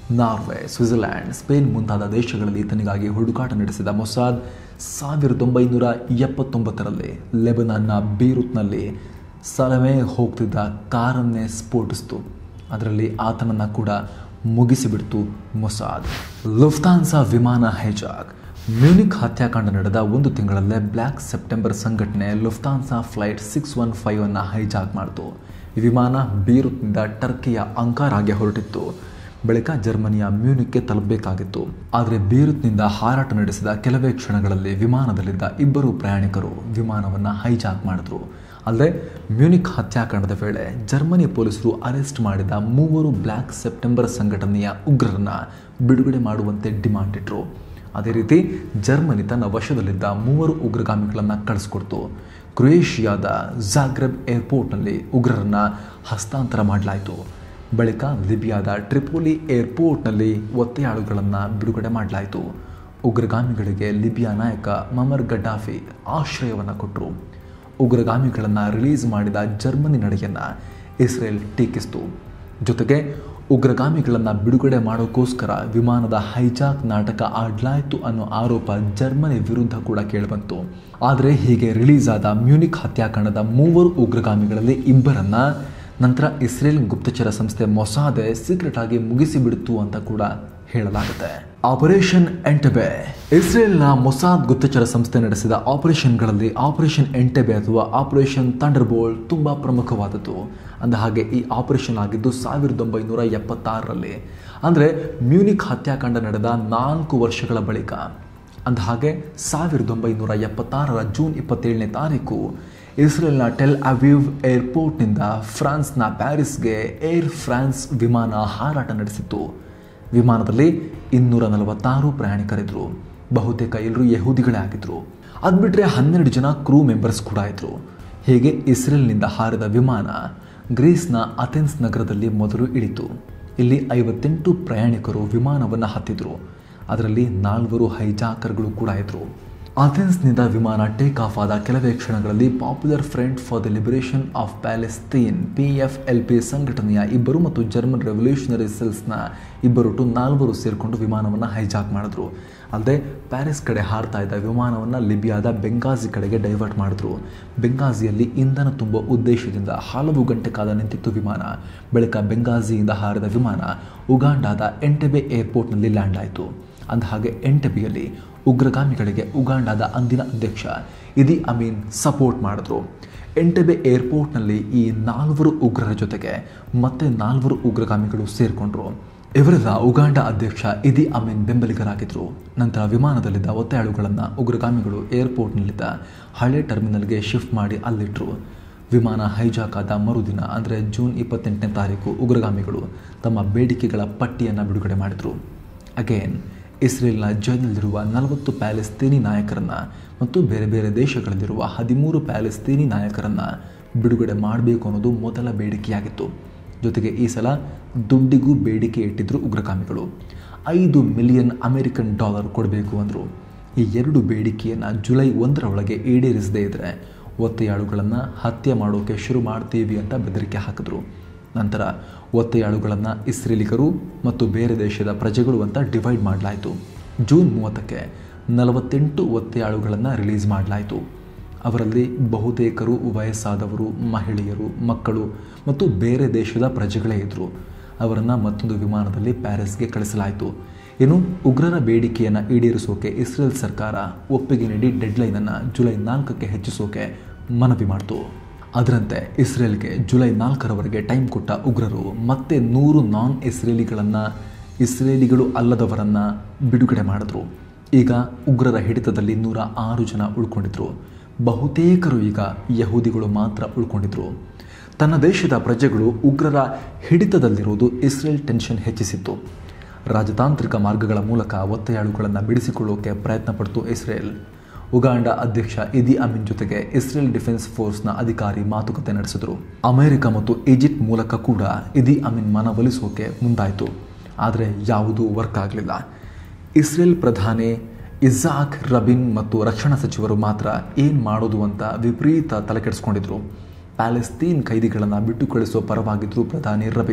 ನಾರ್ವೆ ಸ್ವಿಟ್ಜರ್ಲ್ಯಾಂಡ್ ಸ್ಪೇನ್ ಮುಂತಾದ ದೇಶಗಳಲ್ಲಿ ಈತನಿಗಾಗಿ ಹುಡುಕಾಟ ನಡೆಸಿದ ಮೊಸಾದ್ ಸಾವಿರದ ಒಂಬೈನೂರ ಎಪ್ಪತ್ತೊಂಬತ್ತರಲ್ಲಿ ಲೆಬನಾನ್ನ ಬೀರುತ್ನಲ್ಲಿ ಸಲಮೆ ಹೋಗ್ತಿದ್ದ ಕಾರನ್ನೇ ಸ್ಫೋಟಿಸಿತು ಅದರಲ್ಲಿ ಆತನನ್ನು ಕೂಡ ಮುಗಿಸಿಬಿಡ್ತು ಮೊಸಾದ್ ಲುಫ್ತಾನ್ಸಾ ವಿಮಾನ ಹೈಜಾಕ್ ಮ್ಯೂನಿಕ್ ಹತ್ಯಾಕಾಂಡ ನಡೆದ ಒಂದು ತಿಂಗಳಲ್ಲೇ ಬ್ಲ್ಯಾಕ್ ಸೆಪ್ಟೆಂಬರ್ ಸಂಘಟನೆ Lufthansa flight six one five ಅನ್ನು ಹೈಜಾಕ್ ಮಾಡಿತು ಈ ವಿಮಾನ ಬೀರುತ್ನಿಂದ ಟರ್ಕಿಯ ಅಂಕಾರಾಗೆ ಹೊರಟಿತ್ತು ಬಳಿಕ ಜರ್ಮನಿಯ ಮ್ಯೂನಿಕ್ಗೆ ತಲುಪಬೇಕಾಗಿತ್ತು ಆದರೆ ಬೀರುತ್ನಿಂದ ಹಾರಾಟ ನಡೆಸಿದ ಕೆಲವೇ ಕ್ಷಣಗಳಲ್ಲಿ ವಿಮಾನದಲ್ಲಿದ್ದ ಇಬ್ಬರು ಪ್ರಯಾಣಿಕರು ವಿಮಾನವನ್ನು ಹೈಜಾಕ್ ಮಾಡಿದ್ರು ಅಲ್ಲದೆ ಮ್ಯೂನಿಕ್ ಹತ್ಯಾಕಾಂಡದ ವೇಳೆ ಜರ್ಮನಿ ಪೊಲೀಸರು ಅರೆಸ್ಟ್ ಮಾಡಿದ ಮೂವರು ಬ್ಲ್ಯಾಕ್ ಸೆಪ್ಟೆಂಬರ್ ಸಂಘಟನೆಯ ಉಗ್ರರನ್ನ ಬಿಡುಗಡೆ ಮಾಡುವಂತೆ ಡಿಮಾಂಡ್ ಇಟ್ಟರು ಅದೇ ರೀತಿ ಜರ್ಮನಿ ತನ್ನ ವಶದಲ್ಲಿದ್ದ ಮೂವರು ಉಗ್ರಗಾಮಿಗಳನ್ನು ಕಳಿಸ್ಕೊಡ್ತು ಕ್ರೊಯೇಷಿಯಾದ ಜಾಗ್ರೆಬ್ ಏರ್ಪೋರ್ಟ್ನಲ್ಲಿ ಉಗ್ರರನ್ನ ಹಸ್ತಾಂತರ ಮಾಡಲಾಯಿತು ಬಳಿಕ ಲಿಬಿಯಾದ ಟ್ರಿಪೋಲಿ ಏರ್ಪೋರ್ಟ್ನಲ್ಲಿ ಒತ್ತೆಯಾಳುಗಳನ್ನು ಬಿಡುಗಡೆ ಮಾಡಲಾಯಿತು ಉಗ್ರಗಾಮಿಗಳಿಗೆ ಲಿಬಿಯಾ ನಾಯಕ ಮಮರ್ ಗಡ್ಡಾಫಿ ಆಶ್ರಯವನ್ನು ಕೊಟ್ಟರು ಉಗ್ರಗಾಮಿಗಳನ್ನು ರಿಲೀಸ್ ಮಾಡಿದ ಜರ್ಮನಿ ನಡೆಯನ್ನು ಇಸ್ರೇಲ್ ಟೀಕಿಸಿತು ಜೊತೆಗೆ ಉಗ್ರಗಾಮಿಗಳನ್ನು ಬಿಡುಗಡೆ ಮಾಡೋಕ್ಕೋಸ್ಕರ ವಿಮಾನದ ಹೈಜಾಕ್ ನಾಟಕ ಆಡ್ಲಾಯಿತು ಅನ್ನೋ ಆರೋಪ ಜರ್ಮನಿ ವಿರುದ್ಧ ಕೂಡ ಕೇಳಿಬಂತು ಆದರೆ ಹೀಗೆ ರಿಲೀಸ್ ಆದ ಮ್ಯೂನಿಕ್ ಹತ್ಯಾಕಾಂಡದ ಮೂವರು ಉಗ್ರಗಾಮಿಗಳಲ್ಲಿ ಇಬ್ಬರನ್ನ ನಂತರ ಇಸ್ರೇಲ್ ಗುಪ್ತಚರ ಸಂಸ್ಥೆ ಮೊಸಾದೆ ಸೀಕ್ರೆಟ್ ಆಗಿ ಮುಗಿಸಿಬಿಡ್ತು ಅಂತ ಕೂಡ ಹೇಳಲಾಗುತ್ತೆ ಆಪರೇಷನ್ ಎಂಟೆಬೆ ಇಸ್ರೇಲ್ನ ಮೊಸಾದ್ ಗುಪ್ತಚರ ಸಂಸ್ಥೆ ನಡೆಸಿದ ಆಪರೇಷನ್ಗಳಲ್ಲಿ ಆಪರೇಷನ್ ಎಂಟೆಬೆ ಅಥವಾ ಆಪರೇಷನ್ ಥಂಡರ್ಬೋಲ್ಟ್ ತುಂಬಾ ಪ್ರಮುಖವಾದದ್ದು ಅಂದ ಹಾಗೆ ಈ ಆಪರೇಷನ್ ಆಗಿದ್ದು ಸಾವಿರದ ಒಂಬೈನೂರ ಎಪ್ಪತ್ತಾರರಲ್ಲಿ ಅಂದರೆ ಮ್ಯೂನಿಕ್ ಹತ್ಯಾಕಾಂಡ ನಡೆದ ನಾಲ್ಕು ವರ್ಷಗಳ ಬಳಿಕ ಅಂದ ಹಾಗೆ ಸಾವಿರದ ಒಂಬೈನೂರ ಎಪ್ಪತ್ತಾರರ ಜೂನ್ ಇಪ್ಪತ್ತೇಳನೇ ತಾರೀಕು ಇಸ್ರೇಲ್ನ ಟೆಲ್ ಅವೀವ್ ಏರ್ಪೋರ್ಟ್ನಿಂದ ಫ್ರಾನ್ಸ್ನ ಪ್ಯಾರಿಸ್ಗೆ ಏರ್ ಫ್ರಾನ್ಸ್ ವಿಮಾನ ಹಾರಾಟ ನಡೆಸಿತ್ತು ವಿಮಾನದಲ್ಲಿ ಇನ್ನೂರ ನಲವತ್ತಾರು ಪ್ರಯಾಣಿಕರಿದ್ದರು ಬಹುತೇಕ ಎಲ್ಲರೂ ಯಹೂದಿಗಳೇ ಆಗಿದ್ರು ಅದು ಬಿಟ್ಟರೆ ಹನ್ನೆರಡು ಜನ ಕ್ರೂ ಮೆಂಬರ್ಸ್ ಕೂಡ ಇದ್ರು ಹೀಗೆ ಇಸ್ರೇಲ್ನಿಂದ ಹಾರಿದ ವಿಮಾನ ಗ್ರೀಸ್ನ ಅಥೆನ್ಸ್ ನಗರದಲ್ಲಿ ಮೊದಲು ಇಳಿತು ಇಲ್ಲಿ ಐವತ್ತೆಂಟು ಪ್ರಯಾಣಿಕರು ವಿಮಾನವನ್ನು ಹತ್ತಿದ್ರು ಅದರಲ್ಲಿ ನಾಲ್ವರು ಹೈಜಾಕರ್ಗಳು ಕೂಡ ಇದ್ರು ಅಥೆನ್ಸ್ನಿಂದ ವಿಮಾನ ಟೇಕ್ ಆಫ್ ಆದ ಕೆಲವೇ ಕ್ಷಣಗಳಲ್ಲಿ Popular Front for the Liberation of Palestine P F L P ಸಂಘಟನೆಯ ಇಬ್ಬರು ಮತ್ತು ಜರ್ಮನ್ ರೆವಲ್ಯೂಷನರಿ ಸೆಲ್ಸ್ನ ಇಬ್ಬರು ಟು ನಾಲ್ವರು ಸೇರಿಕೊಂಡು ವಿಮಾನವನ್ನು ಹೈಜಾಕ್ ಮಾಡಿದ್ರು ಅಲ್ಲದೆ ಪ್ಯಾರಿಸ್ ಕಡೆ ಹಾರ್ತಾ ಇದ್ದ ವಿಮಾನವನ್ನು ಲಿಬಿಯಾದ ಬೆಂಗಾಜಿ ಕಡೆಗೆ ಡೈವರ್ಟ್ ಮಾಡಿದ್ರು ಬೆಂಗಾಜಿಯಲ್ಲಿ ಇಂಧನ ತುಂಬುವ ಉದ್ದೇಶದಿಂದ ಹಲವು ಗಂಟೆ ಕಾಲ ನಿಂತಿತ್ತು ವಿಮಾನ ಬಳಿಕ ಬೆಂಗಾಜಿಯಿಂದ ಹಾರಿದ ವಿಮಾನ ಉಗಾಂಡಾದ ಎಂಟೆಬೆ ಏರ್ಪೋರ್ಟ್ನಲ್ಲಿ ಲ್ಯಾಂಡ್ ಆಯಿತು ಅಂದಹಾಗೆ ಎಂಟೆಬೆಯಲ್ಲಿ ಉಗ್ರಗಾಮಿಗಳಿಗೆ ಉಗಾಂಡಾದ ಅಂದಿನ ಅಧ್ಯಕ್ಷ ಇದಿ ಅಮೀನ್ ಸಪೋರ್ಟ್ ಮಾಡಿದ್ರು ಎಂಟೆಬೆ ಏರ್ಪೋರ್ಟ್ನಲ್ಲಿ ಈ ನಾಲ್ವರು ಉಗ್ರರ ಜೊತೆಗೆ ಮತ್ತೆ ನಾಲ್ವರು ಉಗ್ರಗಾಮಿಗಳು ಸೇರಿಕೊಂಡ್ರು ಇವರೆಲ್ಲ ಉಗಾಂಡ ಅಧ್ಯಕ್ಷ ಇದಿ ಅಮೀನ್ ಬೆಂಬಲಿಗರಾಗಿದ್ದರು ನಂತರ ವಿಮಾನದಲ್ಲಿದ್ದ ಒತ್ತೆಯಾಳುಗಳನ್ನು ಉಗ್ರಗಾಮಿಗಳು ಏರ್ಪೋರ್ಟ್ನಲ್ಲಿದ್ದ ಹಳೆ ಟರ್ಮಿನಲ್ಗೆ ಶಿಫ್ಟ್ ಮಾಡಿ ಅಲ್ಲಿಟ್ಟರು ವಿಮಾನ ಹೈಜಾಕ್ ಆದ ಮರುದಿನ ಅಂದರೆ ಜೂನ್ ಇಪ್ಪತ್ತೆಂಟನೇ ತಾರೀಕು ಉಗ್ರಗಾಮಿಗಳು ತಮ್ಮ ಬೇಡಿಕೆಗಳ ಪಟ್ಟಿಯನ್ನು ಬಿಡುಗಡೆ ಮಾಡಿದರು ಅಗೇನ್ ಇಸ್ರೇಲ್ನ ಜೈಲಿನಲ್ಲಿರುವ ನಲವತ್ತು ಪ್ಯಾಲೆಸ್ತೀನಿ ನಾಯಕರನ್ನು ಮತ್ತು ಬೇರೆ ಬೇರೆ ದೇಶಗಳಲ್ಲಿರುವ ಹದಿಮೂರು ಪ್ಯಾಲೆಸ್ತೀನಿ ನಾಯಕರನ್ನು ಬಿಡುಗಡೆ ಮಾಡಬೇಕು ಅನ್ನೋದು ಮೊದಲ ಬೇಡಿಕೆಯಾಗಿತ್ತು ಜೊತೆಗೆ ಈ ಸಲ ದುಡ್ಡಿಗೂ ಬೇಡಿಕೆ ಇಟ್ಟಿದ್ರು ಉಗ್ರಗಾಮಿಗಳು ಐದು ಮಿಲಿಯನ್ ಅಮೆರಿಕನ್ ಡಾಲರ್ ಕೊಡಬೇಕು ಅಂದರು ಈ ಎರಡು ಬೇಡಿಕೆಯನ್ನು ಜುಲೈ ಒಂದರ ಒಳಗೆ ಈಡೇರಿಸದೇ ಇದ್ದರೆ ಒತ್ತೆಯಾಳುಗಳನ್ನು ಹತ್ಯೆ ಮಾಡೋಕೆ ಶುರು ಮಾಡ್ತೀವಿ ಅಂತ ಬೆದರಿಕೆ ಹಾಕಿದ್ರು ನಂತರ ಒತ್ತೆಯಾಳುಗಳನ್ನು ಇಸ್ರೇಲಿಗರು ಮತ್ತು ಬೇರೆ ದೇಶದ ಪ್ರಜೆಗಳು ಅಂತ ಡಿವೈಡ್ ಮಾಡಲಾಯಿತು ಜೂನ್ ಮೂವತ್ತಕ್ಕೆ ನಲವತ್ತೆಂಟು ಒತ್ತೆಯಾಳುಗಳನ್ನು ರಿಲೀಸ್ ಮಾಡಲಾಯಿತು ಅವರಲ್ಲಿ ಬಹುತೇಕರು ವಯಸ್ಸಾದವರು ಮಹಿಳೆಯರು ಮಕ್ಕಳು ಮತ್ತು ಬೇರೆ ದೇಶದ ಪ್ರಜೆಗಳೇ ಇದ್ದರು ಅವರನ್ನು ಮತ್ತೊಂದು ವಿಮಾನದಲ್ಲಿ ಪ್ಯಾರಿಸ್ಗೆ ಕಳಿಸಲಾಯಿತು ಇನ್ನು ಉಗ್ರರ ಬೇಡಿಕೆಯನ್ನು ಈಡೇರಿಸೋಕೆ ಇಸ್ರೇಲ್ ಸರ್ಕಾರ ಒಪ್ಪಿಗೆ ನೀಡಿ ಡೆಡ್ಲೈನನ್ನು ಜುಲೈ ನಾಲ್ಕಕ್ಕೆ ಹೆಚ್ಚಿಸೋಕೆ ಮನವಿ ಮಾಡಿತು ಅದರಂತೆ ಇಸ್ರೇಲ್ಗೆ ಜುಲೈ ನಾಲ್ಕರವರೆಗೆ ಟೈಮ್ ಕೊಟ್ಟ ಉಗ್ರರು ಮತ್ತೆ ನೂರು ನಾನ್ ಇಸ್ರೇಲಿಗಳನ್ನು ಇಸ್ರೇಲಿಗಳು ಅಲ್ಲದವರನ್ನು ಬಿಡುಗಡೆ ಮಾಡಿದ್ರು ಈಗ ಉಗ್ರರ ಹಿಡಿತದಲ್ಲಿ ನೂರ ಆರು ಜನ ಉಳ್ಕೊಂಡಿದ್ರು ಬಹುತೇಕರು ಈಗ ಯಹೂದಿಗಳು ಮಾತ್ರ ಉಳ್ಕೊಂಡಿದ್ರು ತನ್ನ ದೇಶದ ಪ್ರಜೆಗಳು ಉಗ್ರರ ಹಿಡಿತದಲ್ಲಿರುವುದು ಇಸ್ರೇಲ್ ಟೆನ್ಷನ್ ಹೆಚ್ಚಿಸಿತ್ತು ರಾಜತಾಂತ್ರಿಕ ಮಾರ್ಗಗಳ ಮೂಲಕ ಒತ್ತೆಯಾಳುಗಳನ್ನು ಬಿಡಿಸಿಕೊಳ್ಳೋಕೆ ಪ್ರಯತ್ನ ಪಡ್ತು ಇಸ್ರೇಲ್ ಉಗಾಂಡ ಅಧ್ಯಕ್ಷ ಇದಿ ಅಮೀನ್ ಜೊತೆಗೆ ಇಸ್ರೇಲ್ ಡಿಫೆನ್ಸ್ ಫೋರ್ಸ್ನ ಅಧಿಕಾರಿ ಮಾತುಕತೆ ನಡೆಸಿದರು ಅಮೆರಿಕ ಮತ್ತು ಈಜಿಪ್ಟ್ ಮೂಲಕ ಕೂಡ ಇದಿ ಅಮೀನ್ ಮನವೊಲಿಸೋಕೆ ಮುಂದಾಯಿತು ಆದರೆ ಯಾವುದೂ ವರ್ಕ್ ಆಗಲಿಲ್ಲ ಇಸ್ರೇಲ್ ಪ್ರಧಾನಿ ಇಜಾಕ್ ರಬಿನ್ ಮತ್ತು ರಕ್ಷಣಾ ಸಚಿವರು ಮಾತ್ರ ಏನು ಮಾಡೋದು ಅಂತ ವಿಪರೀತ ತಲೆಕೆಡಿಸ್ಕೊಂಡಿದ್ರು ಪ್ಯಾಲೆಸ್ತೀನ್ ಖೈದಿಗಳನ್ನು ಬಿಟ್ಟು ಕಳಿಸೋ ಪರವಾಗಿದ್ರು ಪ್ರಧಾನಿ ರಬಿನ್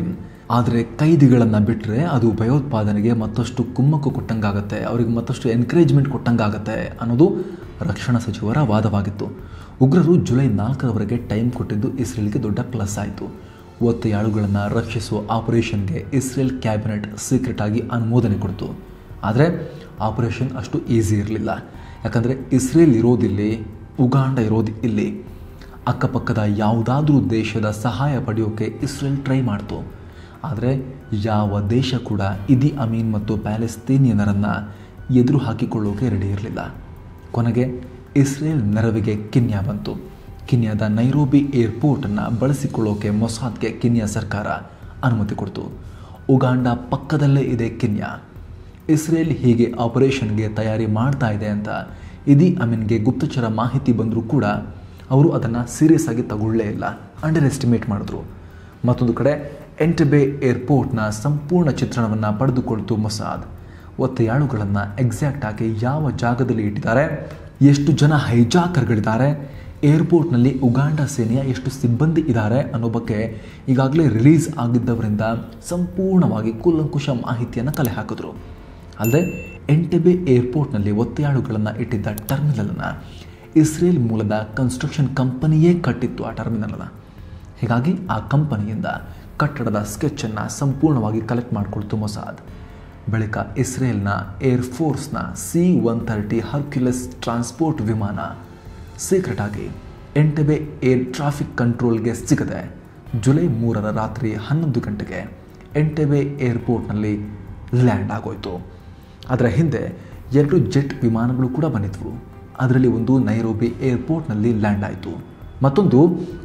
ಆದರೆ ಕೈದಿಗಳನ್ನು ಬಿಟ್ಟರೆ ಅದು ಭಯೋತ್ಪಾದನೆಗೆ ಮತ್ತಷ್ಟು ಕುಮ್ಮಕ್ಕು ಕೊಟ್ಟಂಗಾಗತ್ತೆ ಅವರಿಗೆ ಮತ್ತಷ್ಟು ಎನ್ಕರೇಜ್ಮೆಂಟ್ ಕೊಟ್ಟಂಗಾಗತ್ತೆ ಅನ್ನೋದು ರಕ್ಷಣಾ ಸಚಿವರ ವಾದವಾಗಿತ್ತು ಉಗ್ರರು ಜುಲೈ ನಾಲ್ಕರವರೆಗೆ ಟೈಮ್ ಕೊಟ್ಟಿದ್ದು ಇಸ್ರೇಲ್ಗೆ ದೊಡ್ಡ ಪ್ಲಸ್ ಆಯಿತು ಒತ್ತೆಯಾಳುಗಳನ್ನು ರಕ್ಷಿಸುವ ಆಪರೇಷನ್ಗೆ ಇಸ್ರೇಲ್ ಕ್ಯಾಬಿನೆಟ್ ಸೀಕ್ರೆಟ್ ಆಗಿ ಅನುಮೋದನೆ ಕೊಡ್ತು ಆದರೆ ಆಪರೇಷನ್ ಅಷ್ಟು ಈಸಿ ಇರಲಿಲ್ಲ ಯಾಕಂದರೆ ಇಸ್ರೇಲ್ ಇರೋದಿಲ್ಲಿ ಉಗಾಂಡ ಇರೋದು ಇಲ್ಲಿ ಅಕ್ಕಪಕ್ಕದ ಯಾವುದಾದ್ರೂ ದೇಶದ ಸಹಾಯ ಪಡೆಯೋಕೆ ಇಸ್ರೇಲ್ ಟ್ರೈ ಮಾಡ್ತು ಆದರೆ ಯಾವ ದೇಶ ಕೂಡ ಇದಿ ಅಮೀನ್ ಮತ್ತು ಪ್ಯಾಲೆಸ್ತೀನಿಯನರನ್ನು ಎದುರು ಹಾಕಿಕೊಳ್ಳೋಕೆ ರೆಡಿ ಇರಲಿಲ್ಲ ಕೊನೆಗೆ ಇಸ್ರೇಲ್ ನೆರವಿಗೆ ಕಿನ್ಯಾ ಬಂತು ಕಿನ್ಯಾದ ನೈರೋಬಿ ಏರ್ಪೋರ್ಟನ್ನು ಬಳಸಿಕೊಳ್ಳೋಕೆ ಮೊಸಾದ್ಗೆ ಕಿನ್ಯಾ ಸರ್ಕಾರ ಅನುಮತಿ ಕೊಡ್ತು ಉಗಾಂಡ ಪಕ್ಕದಲ್ಲೇ ಇದೆ ಕಿನ್ಯಾ ಇಸ್ರೇಲ್ ಹೀಗೆ ಆಪರೇಷನ್ಗೆ ತಯಾರಿ ಮಾಡ್ತಾ ಇದೆ ಅಂತ ಇದಿ ಅಮೀನ್ಗೆ ಗುಪ್ತಚರ ಮಾಹಿತಿ ಬಂದರೂ ಕೂಡ ಅವರು ಅದನ್ನು ಸೀರಿಯಸ್ ಆಗಿ ತಗೊಳ್ಳೇ ಇಲ್ಲ ಅಂಡರ್ ಎಸ್ಟಿಮೇಟ್ ಮಾಡಿದ್ರು ಮತ್ತೊಂದು ಕಡೆ ಎಂಟಬೆ ಏರ್ಪೋರ್ಟ್ನ ಸಂಪೂರ್ಣ ಚಿತ್ರಣವನ್ನು ಪಡೆದುಕೊಳ್ತು ಮೊಸಾದ್ ಒತ್ತೆಯಾಳುಗಳನ್ನು ಎಕ್ಸಾಕ್ಟ್ ಆಗಿ ಯಾವ ಜಾಗದಲ್ಲಿ ಇಟ್ಟಿದ್ದಾರೆ ಎಷ್ಟು ಜನ ಹೈಜಾಕರ್ಗಳಿದ್ದಾರೆ ಏರ್ಪೋರ್ಟ್ನಲ್ಲಿ ಉಗಾಂಡ ಸೇನೆಯ ಎಷ್ಟು ಸಿಬ್ಬಂದಿ ಇದ್ದಾರೆ ಅನ್ನೋ ಬಗ್ಗೆ ಈಗಾಗಲೇ ರಿಲೀಸ್ ಆಗಿದ್ದವರಿಂದ ಸಂಪೂರ್ಣವಾಗಿ ಕೂಲಂಕುಷ ಮಾಹಿತಿಯನ್ನು ಕಲೆ ಹಾಕಿದ್ರು ಅಲ್ಲದೆ ಎಂಟೆಬೆ ಏರ್ಪೋರ್ಟ್ನಲ್ಲಿ ಒತ್ತೆಯಾಳುಗಳನ್ನು ಇಟ್ಟಿದ್ದ ಟರ್ಮಿನಲನ್ನು ಇಸ್ರೇಲ್ ಮೂಲದ ಕನ್ಸ್ಟ್ರಕ್ಷನ್ ಕಂಪನಿಯೇ ಕಟ್ಟಿತ್ತು ಆ ಟರ್ಮಿನಲನ್ನು ಹೀಗಾಗಿ ಆ ಕಂಪನಿಯಿಂದ ಕಟ್ಟಡದ ಸ್ಕೆಚನ್ನು ಸಂಪೂರ್ಣವಾಗಿ ಕಲೆಕ್ಟ್ ಮಾಡಿಕೊಳ್ತು ಮೊಸಾದ್ ಬಳಿಕ ಇಸ್ರೇಲ್ನ ಏರ್ಫೋರ್ಸ್ನ C one thirty Hercules transport ವಿಮಾನ ಸೀಕ್ರೆಟ್ ಆಗಿ ಎಂಟೆಬೆ ಏರ್ ಟ್ರಾಫಿಕ್ ಕಂಟ್ರೋಲ್ಗೆ ಸಿಗದೆ ಜುಲೈ ಮೂರರ ರಾತ್ರಿ ಹನ್ನೊಂದು ಗಂಟೆಗೆ ಎಂಟೆಬೆ ಏರ್ಪೋರ್ಟ್ನಲ್ಲಿ ಲ್ಯಾಂಡ್ ಆಗೋಯ್ತು ಅದರ ಹಿಂದೆ ಎರಡು ಜೆಟ್ ವಿಮಾನಗಳು ಕೂಡ ಬಂದಿದ್ವು ಅದರಲ್ಲಿ ಒಂದು ನೈರೋಬಿ ಏರ್ಪೋರ್ಟ್ನಲ್ಲಿ ಲ್ಯಾಂಡ್ ಆಯಿತು ಮತ್ತೊಂದು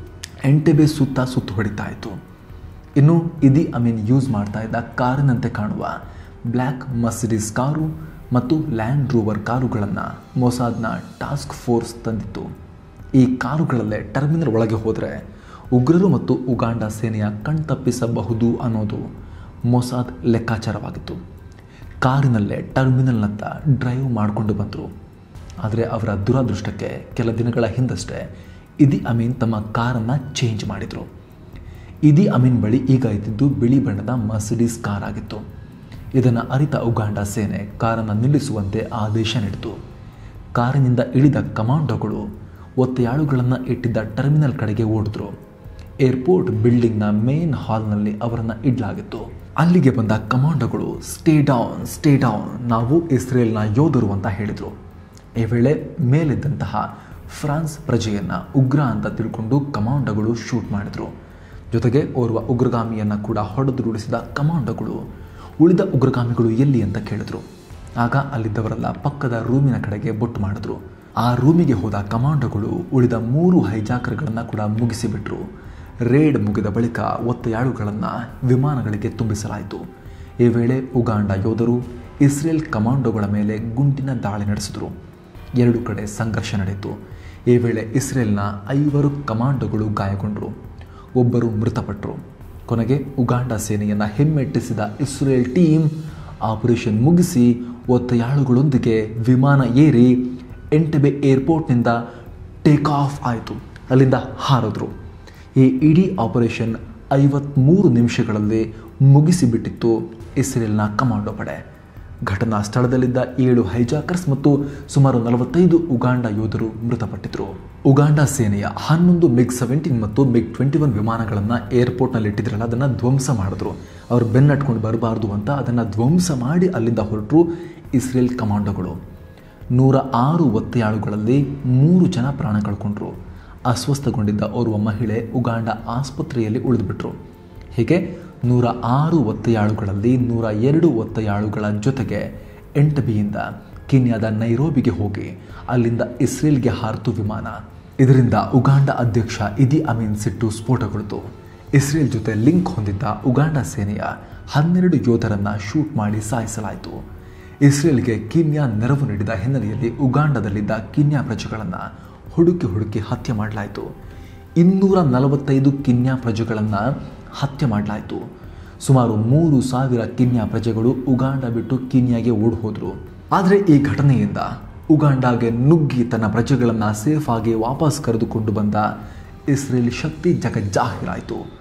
ಎಂಟೆಬೆ ಸುತ್ತ ಸುತ್ತು ಹೊಡಿತಾ ಇತ್ತು ಇನ್ನು ಇದಿ ಅಮೀನ್ ಯೂಸ್ ಮಾಡ್ತಾ ಇದ್ದ ಕಾರಿನಂತೆ ಕಾಣುವ ಬ್ಲ್ಯಾಕ್ ಮರ್ಸಿಡೀಸ್ ಕಾರು ಮತ್ತು ಲ್ಯಾಂಡ್ ರೋವರ್ ಕಾರುಗಳನ್ನು ಮೊಸಾದ್ನ ಟಾಸ್ಕ್ ಫೋರ್ಸ್ ತಂದಿತ್ತು ಈ ಕಾರುಗಳಲ್ಲೇ ಟರ್ಮಿನಲ್ ಒಳಗೆ ಹೋದರೆ ಉಗ್ರರು ಮತ್ತು ಉಗಾಂಡ ಸೇನೆಯ ಕಣ್ತಪ್ಪಿಸಬಹುದು ಅನ್ನೋದು ಮೊಸಾದ್ ಲೆಕ್ಕಾಚಾರವಾಗಿತ್ತು ಕಾರಿನಲ್ಲೇ ಟರ್ಮಿನಲ್ನತ್ತ ಡ್ರೈವ್ ಮಾಡಿಕೊಂಡು ಬಂದರು ಆದರೆ ಅವರ ದುರಾದೃಷ್ಟಕ್ಕೆ ಕೆಲ ದಿನಗಳ ಹಿಂದಷ್ಟೇ ಇದಿ ಅಮೀನ್ ತಮ್ಮ ಕಾರನ್ನು ಚೇಂಜ್ ಮಾಡಿದರು ಇದಿ ಅಮೀನ್ ಬಳಿ ಈಗ ಇದ್ದಿದ್ದು ಬಿಳಿ ಬಣ್ಣದ ಮರ್ಸಿಡೀಸ್ ಕಾರ್ ಆಗಿತ್ತು ಇದನ್ನು ಅರಿತ ಉಗಾಂಡ ಸೇನೆ ಕಾರನ್ನು ನಿಲ್ಲಿಸುವಂತೆ ಆದೇಶ ನೀಡಿತು ಕಾರಿನಿಂದ ಇಳಿದ ಕಮಾಂಡೋಗಳು ಒತ್ತೆಯಾಳುಗಳನ್ನು ಇಟ್ಟಿದ್ದ ಟರ್ಮಿನಲ್ ಕಡೆಗೆ ಓಡಿದ್ರು ಏರ್ಪೋರ್ಟ್ ಬಿಲ್ಡಿಂಗ್ನ ಮೇನ್ ಹಾಲ್ನಲ್ಲಿ ಅವರನ್ನು ಇಡಲಾಗಿತ್ತು ಅಲ್ಲಿಗೆ ಬಂದ ಕಮಾಂಡೋಗಳು ಸ್ಟೇ ಡೌನ್ ಸ್ಟೇ ಡೌನ್ ನಾವು ಇಸ್ರೇಲ್ನ ಯೋಧರು ಅಂತ ಹೇಳಿದರು ಈ ವೇಳೆ ಮೇಲಿದ್ದಂತಹ ಫ್ರಾನ್ಸ್ ಪ್ರಜೆಯನ್ನು ಉಗ್ರ ಅಂತ ತಿಳ್ಕೊಂಡು ಕಮಾಂಡೋಗಳು ಶೂಟ್ ಮಾಡಿದರು ಜೊತೆಗೆ ಓರ್ವ ಉಗ್ರಗಾಮಿಯನ್ನು ಕೂಡ ಹೊಡೆದುರುಳಿಸಿದ ಕಮಾಂಡೋಗಳು ಉಳಿದ ಉಗ್ರಗಾಮಿಗಳು ಎಲ್ಲಿ ಅಂತ ಕೇಳಿದ್ರು ಆಗ ಅಲ್ಲಿದ್ದವರೆಲ್ಲ ಪಕ್ಕದ ರೂಮಿನ ಕಡೆಗೆ ಬೊಟ್ಟು ಮಾಡಿದ್ರು ಆ ರೂಮಿಗೆ ಹೋದ ಕಮಾಂಡೋಗಳು ಉಳಿದ ಮೂರು ಹೈಜಾಕರ್ಗಳನ್ನು ಕೂಡ ಮುಗಿಸಿಬಿಟ್ರು ರೇಡ್ ಮುಗಿದ ಬಳಿಕ ಒತ್ತೆಯಾಳುಗಳನ್ನು ವಿಮಾನಗಳಿಗೆ ತುಂಬಿಸಲಾಯಿತು ಈ ವೇಳೆ ಉಗಾಂಡ ಯೋಧರು ಇಸ್ರೇಲ್ ಕಮಾಂಡೋಗಳ ಮೇಲೆ ಗುಂಡಿನ ದಾಳಿ ನಡೆಸಿದರು ಎರಡು ಕಡೆ ಸಂಘರ್ಷ ನಡೆಯಿತು ಈ ವೇಳೆ ಇಸ್ರೇಲ್ನ ಐವರು ಕಮಾಂಡೋಗಳು ಗಾಯಗೊಂಡರು ಒಬ್ಬರು ಮೃತಪಟ್ಟರು ಕೊನೆಗೆ ಉಗಾಂಡ ಸೇನೆಯನ್ನು ಹಿಮ್ಮೆಟ್ಟಿಸಿದ ಇಸ್ರೇಲ್ ಟೀಮ್ ಆಪರೇಷನ್ ಮುಗಿಸಿ ಒತ್ತೆಯಾಳುಗಳೊಂದಿಗೆ ವಿಮಾನ ಏರಿ ಎಂಟೆಬೆ ಏರ್ಪೋರ್ಟ್ನಿಂದ ಟೇಕ್ ಆಫ್ ಆಯಿತು ಅಲ್ಲಿಂದ ಹಾರಿದ್ರು ಈ ಇಡೀ ಆಪರೇಷನ್ ಐವತ್ತ್ಮೂರು ನಿಮಿಷಗಳಲ್ಲಿ ಮುಗಿಸಿಬಿಟ್ಟಿತ್ತು ಇಸ್ರೇಲ್ನ ಕಮಾಂಡೋ ಪಡೆ ಘಟನಾ ಸ್ಥಳದಲ್ಲಿದ್ದ ಏಳು ಹೈಜಾಕರ್ಸ್ ಮತ್ತು ಸುಮಾರು ನಲವತ್ತೈದು ಉಗಾಂಡ ಯೋಧರು ಮೃತಪಟ್ಟಿದ್ರು ಉಗಾಂಡ ಸೇನೆಯ ಹನ್ನೊಂದು ಮಿಗ್ ಸೆವೆಂಟೀನ್ ಮತ್ತು ಮಿಗ್ ಟ್ವೆಂಟಿ ಒನ್ ವಿಮಾನಗಳನ್ನು ಏರ್ಪೋರ್ಟ್ನಲ್ಲಿ ಇಟ್ಟಿದ್ರಲ್ಲ ಅದನ್ನು ಧ್ವಂಸ ಮಾಡಿದ್ರು ಅವರು ಬೆನ್ನಟ್ಕೊಂಡು ಬರಬಾರ್ದು ಅಂತ ಅದನ್ನು ಧ್ವಂಸ ಮಾಡಿ ಅಲ್ಲಿಂದ ಹೊರಟರು ಇಸ್ರೇಲ್ ಕಮಾಂಡೋಗಳು ನೂರ ಆರು ಒತ್ತೆಯಾಳುಗಳಲ್ಲಿ ಮೂರು ಜನ ಪ್ರಾಣ ಕಳ್ಕೊಂಡ್ರು ಅಸ್ವಸ್ಥಗೊಂಡಿದ್ದ ಓರ್ವ ಮಹಿಳೆ ಉಗಾಂಡ ಆಸ್ಪತ್ರೆಯಲ್ಲಿ ಉಳಿದುಬಿಟ್ರು ಹೀಗೆ ನೂರ ಆರು ಒತ್ತೆಯಾಳುಗಳಲ್ಲಿ ನೂರ ಎರಡು ಒತ್ತೆಯಾಳುಗಳ ಜೊತೆಗೆ ಎಂಟಬಿಯಿಂದ ಕೀನ್ಯಾದ ನೈರೋಬಿಗೆ ಹೋಗಿ ಅಲ್ಲಿಂದ ಇಸ್ರೇಲ್ಗೆ ಹಾರಿತು ವಿಮಾನ ಇದರಿಂದ ಉಗಾಂಡ ಅಧ್ಯಕ್ಷ ಇದಿ ಅಮೀನ್ ಸಿಟ್ಟು ಸ್ಫೋಟಗೊಳ್ತು ಇಸ್ರೇಲ್ ಜೊತೆ ಲಿಂಕ್ ಹೊಂದಿದ್ದ ಉಗಾಂಡ ಸೇನೆಯ ಹನ್ನೆರಡು ಯೋಧರನ್ನ ಶೂಟ್ ಮಾಡಿ ಸಾಯಿಸಲಾಯಿತು ಇಸ್ರೇಲ್ಗೆ ಕೀನ್ಯಾ ನೆರವು ನೀಡಿದ ಹಿನ್ನೆಲೆಯಲ್ಲಿ ಉಗಾಂಡದಲ್ಲಿದ್ದ ಕೀನ್ಯಾ ಪ್ರಜೆಗಳನ್ನು ಹುಡುಕಿ ಹುಡುಕಿ ಹತ್ಯೆ ಮಾಡಲಾಯಿತು ಇನ್ನೂರ ನಲವತ್ತೈದು ಕಿನ್ಯಾ ಪ್ರಜೆಗಳನ್ನು ಹತ್ಯೆ ಮಾಡಲಾಯಿತು ಸುಮಾರು ಮೂರು ಸಾವಿರ ಕಿನ್ಯಾ ಪ್ರಜೆಗಳು ಉಗಾಂಡ ಬಿಟ್ಟು ಕೀನ್ಯಾಗೆ ಓಡಿ ಹೋದರು ಆದರೆ ಈ ಘಟನೆಯಿಂದ ಉಗಾಂಡಾಗೆ ನುಗ್ಗಿ ತನ್ನ ಪ್ರಜೆಗಳನ್ನು ಸೇಫ್ ಆಗಿ ವಾಪಸ್ ಕರೆದುಕೊಂಡು ಬಂದ ಇಸ್ರೇಲ್ ಶಕ್ತಿ ಜಗಜ್ಜಾಹೀರಾಯಿತು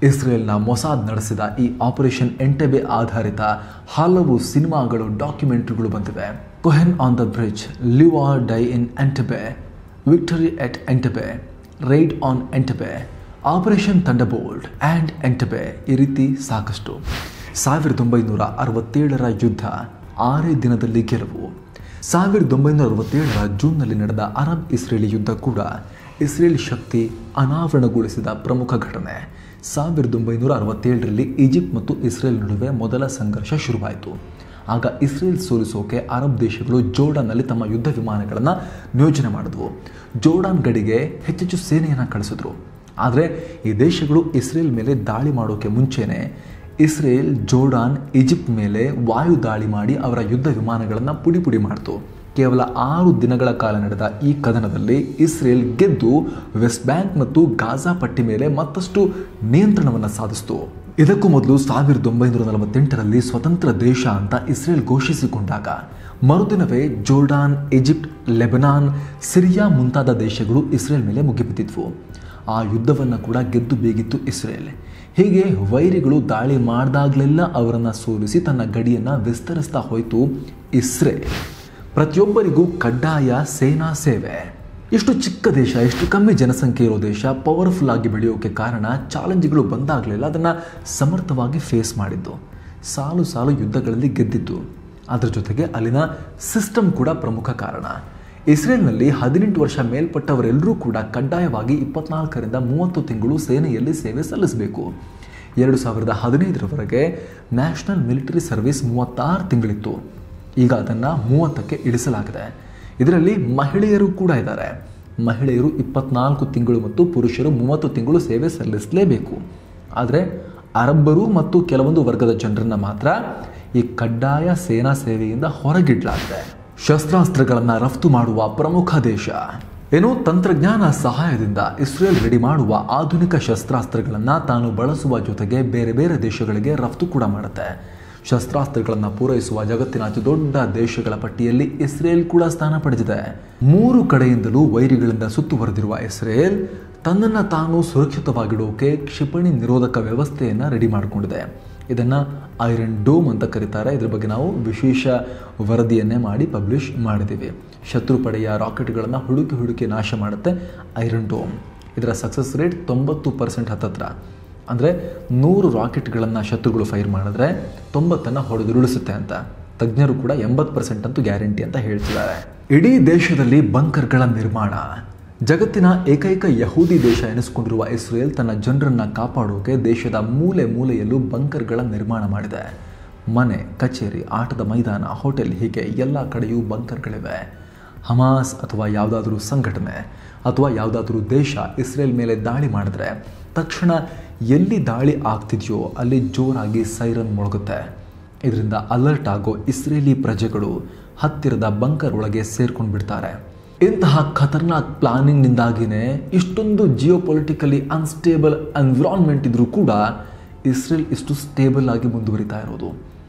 ಇಸ್ರೇಲ್ನ ಮೊಸಾದ್ ನಡೆಸಿದ ಈ ಆಪರೇಷನ್ ಎಂಟೆಬೆ ಆಧಾರಿತ ಹಲವು ಸಿನಿಮಾಗಳು ಡಾಕ್ಯುಮೆಂಟ್ರಿಗಳು ಬಂದಿವೆ Cohen on the bridge live or die in Entebbe victory at Entebbe raid on Entebbe operation Thunderbolt and Entebbe ಈ ರೀತಿ ಸಾಕಷ್ಟು ಸಾವಿರದ ಒಂಬೈನೂರ ಅರವತ್ತೇಳರ ಯುದ್ಧ ಆರೇ ದಿನದಲ್ಲಿ ಗೆಲುವು ಸಾವಿರದ ಒಂಬೈನೂರ ಅರವತ್ತೇಳರ ಜೂನ್ನಲ್ಲಿ ನಡೆದ ಅರಬ್ ಇಸ್ರೇಲಿ ಯುದ್ಧ ಕೂಡ ಇಸ್ರೇಲ್ ಶಕ್ತಿ ಅನಾವರಣಗೊಳಿಸಿದ ಪ್ರಮುಖ ಘಟನೆ ಸಾವಿರದ ಒಂಬೈನೂರ ಅರವತ್ತೇಳರಲ್ಲಿ ಈಜಿಪ್ಟ್ ಮತ್ತು ಇಸ್ರೇಲ್ ನಡುವೆ ಮೊದಲ ಸಂಘರ್ಷ ಶುರುವಾಯಿತು ಆಗ ಇಸ್ರೇಲ್ ಸೋಲಿಸೋಕೆ ಅರಬ್ ದೇಶಗಳು ಜೋರ್ಡಾನ್ನಲ್ಲಿ ತಮ್ಮ ಯುದ್ಧ ವಿಮಾನಗಳನ್ನು ನಿಯೋಜನೆ ಮಾಡಿದ್ವು ಜೋರ್ಡಾನ್ ಗಡಿಗೆ ಹೆಚ್ಚೆಚ್ಚು ಸೇನೆಯನ್ನು ಕಳಿಸಿದ್ರು ಆದರೆ ಈ ದೇಶಗಳು ಇಸ್ರೇಲ್ ಮೇಲೆ ದಾಳಿ ಮಾಡೋಕೆ ಮುಂಚೆನೇ ಇಸ್ರೇಲ್ ಜೋರ್ಡಾನ್ ಈಜಿಪ್ಟ್ ಮೇಲೆ ವಾಯು ದಾಳಿ ಮಾಡಿ ಅವರ ಯುದ್ಧ ವಿಮಾನಗಳನ್ನು ಪುಡಿ ಪುಡಿ ಮಾಡಿತು ಕೇವಲ ಆರು ದಿನಗಳ ಕಾಲ ನಡೆದ ಈ ಕದನದಲ್ಲಿ ಇಸ್ರೇಲ್ ಗೆದ್ದು ವೆಸ್ಟ್ ಬ್ಯಾಂಕ್ ಮತ್ತು ಗಾಜಾ ಪಟ್ಟಿ ಮೇಲೆ ಮತ್ತಷ್ಟು ನಿಯಂತ್ರಣವನ್ನು ಸಾಧಿಸಿತು ಇದಕ್ಕೂ ಮೊದಲು ಸಾವಿರದ ಒಂಬೈನೂರ ನಲವತ್ತೆಂಟರಲ್ಲಿ ಸ್ವತಂತ್ರ ದೇಶ ಅಂತ ಇಸ್ರೇಲ್ ಘೋಷಿಸಿಕೊಂಡಾಗ ಮರುದಿನವೇ ಜೋರ್ಡಾನ್ ಈಜಿಪ್ಟ್ ಲೆಬನಾನ್ ಸಿರಿಯಾ ಮುಂತಾದ ದೇಶಗಳು ಇಸ್ರೇಲ್ ಮೇಲೆ ಮುಗಿಬಿದ್ದಿದ್ವು ಆ ಯುದ್ಧವನ್ನು ಕೂಡ ಗೆದ್ದು ಬೇಗಿತ್ತು ಇಸ್ರೇಲ್ ಹೀಗೆ ವೈರಿಗಳು ದಾಳಿ ಮಾಡಿದಾಗಲೆಲ್ಲ ಅವರನ್ನು ಸೋಲಿಸಿ ತನ್ನ ಗಡಿಯನ್ನು ವಿಸ್ತರಿಸ್ತಾ ಹೋಯಿತು ಇಸ್ರೇಲ್ ಪ್ರತಿಯೊಬ್ಬರಿಗೂ ಕಡ್ಡಾಯ ಸೇನಾ ಸೇವೆ ಎಷ್ಟು ಚಿಕ್ಕ ದೇಶ ಎಷ್ಟು ಕಮ್ಮಿ ಜನಸಂಖ್ಯೆ ಇರೋ ದೇಶ ಪವರ್ಫುಲ್ ಆಗಿ ಬೆಳೆಯೋಕೆ ಕಾರಣ ಚಾಲೆಂಜ್ಗಳು ಬಂದಾಗಲೆಲ್ಲ ಅದನ್ನು ಸಮರ್ಥವಾಗಿ ಫೇಸ್ ಮಾಡಿದ್ದು ಸಾಲು ಸಾಲು ಯುದ್ಧಗಳಲ್ಲಿ ಗೆದ್ದಿತ್ತು ಅದರ ಜೊತೆಗೆ ಅಲ್ಲಿನ ಸಿಸ್ಟಮ್ ಕೂಡ ಪ್ರಮುಖ ಕಾರಣ ಇಸ್ರೇಲ್ನಲ್ಲಿ ಹದಿನೆಂಟು ವರ್ಷ ಮೇಲ್ಪಟ್ಟವರೆಲ್ಲರೂ ಕೂಡ ಕಡ್ಡಾಯವಾಗಿ ಇಪ್ಪತ್ನಾಲ್ಕರಿಂದ ಮೂವತ್ತು ತಿಂಗಳು ಸೇನೆಯಲ್ಲಿ ಸೇವೆ ಸಲ್ಲಿಸಬೇಕು ಎರಡು ಸಾವಿರದ ಹದಿನೈದರವರೆಗೆ ನ್ಯಾಷನಲ್ ಮಿಲಿಟರಿ ಸರ್ವಿಸ್ ಮೂವತ್ತಾರು ತಿಂಗಳಿತ್ತು ಈಗ ಅದನ್ನು ಮೂವತ್ತಕ್ಕೆ ಇಳಿಸಲಾಗಿದೆ ಇದರಲ್ಲಿ ಮಹಿಳೆಯರು ಕೂಡ ಇದ್ದಾರೆ ಮಹಿಳೆಯರು ಇಪ್ಪತ್ನಾಲ್ಕು ತಿಂಗಳು ಮತ್ತು ಪುರುಷರು ಮೂವತ್ತು ತಿಂಗಳು ಸೇವೆ ಸಲ್ಲಿಸಲೇಬೇಕು ಆದರೆ ಅರಬ್ಬರು ಮತ್ತು ಕೆಲವೊಂದು ವರ್ಗದ ಜನರನ್ನು ಮಾತ್ರ ಈ ಕಡ್ಡಾಯ ಸೇನಾ ಸೇವೆಯಿಂದ ಹೊರಗಿಡಲಾಗಿದೆ ಶಸ್ತ್ರಾಸ್ತ್ರಗಳನ್ನು ರಫ್ತು ಮಾಡುವ ಪ್ರಮುಖ ದೇಶ ಏನು ತಂತ್ರಜ್ಞಾನ ಸಹಾಯದಿಂದ ಇಸ್ರೇಲ್ ರೆಡಿ ಮಾಡುವ ಆಧುನಿಕ ಶಸ್ತ್ರಾಸ್ತ್ರಗಳನ್ನು ತಾನು ಬಳಸುವ ಜೊತೆಗೆ ಬೇರೆ ಬೇರೆ ದೇಶಗಳಿಗೆ ರಫ್ತು ಕೂಡ ಮಾಡುತ್ತೆ ಶಸ್ತ್ರಾಸ್ತ್ರಗಳನ್ನು ಪೂರೈಸುವ ಜಗತ್ತಿನ ಅತಿ ದೊಡ್ಡ ದೇಶಗಳ ಪಟ್ಟಿಯಲ್ಲಿ ಇಸ್ರೇಲ್ ಕೂಡ ಸ್ಥಾನ ಪಡೆದಿದೆ ಮೂರು ಕಡೆಯಿಂದಲೂ ವೈರಿಗಳಿಂದ ಸುತ್ತುವರೆದಿರುವ ಇಸ್ರೇಲ್ ತನ್ನನ್ನು ತಾನು ಸುರಕ್ಷಿತವಾಗಿಡೋಕೆ ಕ್ಷಿಪಣಿ ನಿರೋಧಕ ವ್ಯವಸ್ಥೆಯನ್ನು ರೆಡಿ ಮಾಡಿಕೊಂಡಿದೆ ಇದನ್ನು ಐರನ್ ಡೋಮ್ ಅಂತ ಕರೀತಾರೆ ಇದ್ರ ಬಗ್ಗೆ ನಾವು ವಿಶೇಷ ವರದಿಯನ್ನೇ ಮಾಡಿ ಪಬ್ಲಿಷ್ ಮಾಡಿದ್ದೀವಿ ಶತ್ರು ಪಡೆಯ ರಾಕೆಟ್ಗಳನ್ನು ಹುಡುಕಿ ಹುಡುಕಿ ನಾಶ ಮಾಡುತ್ತೆ ಐರನ್ ಡೋಮ್ ಇದರ ಸಕ್ಸಸ್ ರೇಟ್ ತೊಂಬತ್ತು ಪರ್ಸೆಂಟ್ ಹತ್ತತ್ರ ಅಂದರೆ ನೂರು ರಾಕೆಟ್ಗಳನ್ನು ಶತ್ರುಗಳು ಫೈರ್ ಮಾಡಿದ್ರೆ ತೊಂಬತ್ತನ್ನು ಹೊಡೆದುರುಳಿಸುತ್ತೆ ಅಂತ ತಜ್ಞರು ಕೂಡ ಎಂಬತ್ತು ಪರ್ಸೆಂಟ್ ಅಂತೂ ಗ್ಯಾರಂಟಿ ಅಂತ ಹೇಳ್ತಿದ್ದಾರೆ ಇಡೀ ದೇಶದಲ್ಲಿ ಬಂಕರ್ಗಳ ನಿರ್ಮಾಣ ಜಗತ್ತಿನ ಏಕೈಕ ಯಹೂದಿ ದೇಶ ಎನಿಸಿಕೊಂಡಿರುವ ಇಸ್ರೇಲ್ ತನ್ನ ಜನರನ್ನ ಕಾಪಾಡೋಕೆ ದೇಶದ ಮೂಲೆ ಮೂಲೆಯಲ್ಲೂ ಬಂಕರ್ಗಳ ನಿರ್ಮಾಣ ಮಾಡಿದೆ ಮನೆ ಕಚೇರಿ ಆಟದ ಮೈದಾನ ಹೋಟೆಲ್ ಹೀಗೆ ಎಲ್ಲ ಕಡೆಯೂ ಬಂಕರ್ಗಳಿವೆ ಹಮಾಸ್ ಅಥವಾ ಯಾವುದಾದ್ರೂ ಸಂಘಟನೆ ಅಥವಾ ಯಾವುದಾದ್ರೂ ದೇಶ ಇಸ್ರೇಲ್ ಮೇಲೆ ದಾಳಿ ಮಾಡಿದ್ರೆ ತಕ್ಷಣ ಎಲ್ಲಿ ದಾಳಿ ಆಗ್ತಿದೆಯೋ ಅಲ್ಲಿ ಜೋರಾಗಿ ಸೈರನ್ ಮೊಳಗುತ್ತೆ ಇದರಿಂದ ಅಲರ್ಟ್ ಆಗೋ ಇಸ್ರೇಲಿ ಪ್ರಜೆಗಳು ಹತ್ತಿರದ ಬಂಕರ್ ಒಳಗೆ ಸೇರ್ಕೊಂಡು ಬಿಡ್ತಾರೆ ಇಂತಹ ಖತರ್ನಾಕ್ ಪ್ಲಾನಿಂಗ್ನಿಂದಾಗಿಯೇ ಇಷ್ಟೊಂದು ಜಿಯೋ ಪೊಲಿಟಿಕಲಿ ಅನ್ಸ್ಟೇಬಲ್ ಎನ್ವಿರಾನ್ಮೆಂಟ್ ಇದ್ರೂ ಕೂಡ ಇಸ್ರೇಲ್ ಇಷ್ಟು ಸ್ಟೇಬಲ್ ಆಗಿ ಮುಂದುವರಿತಾ ಇರೋದು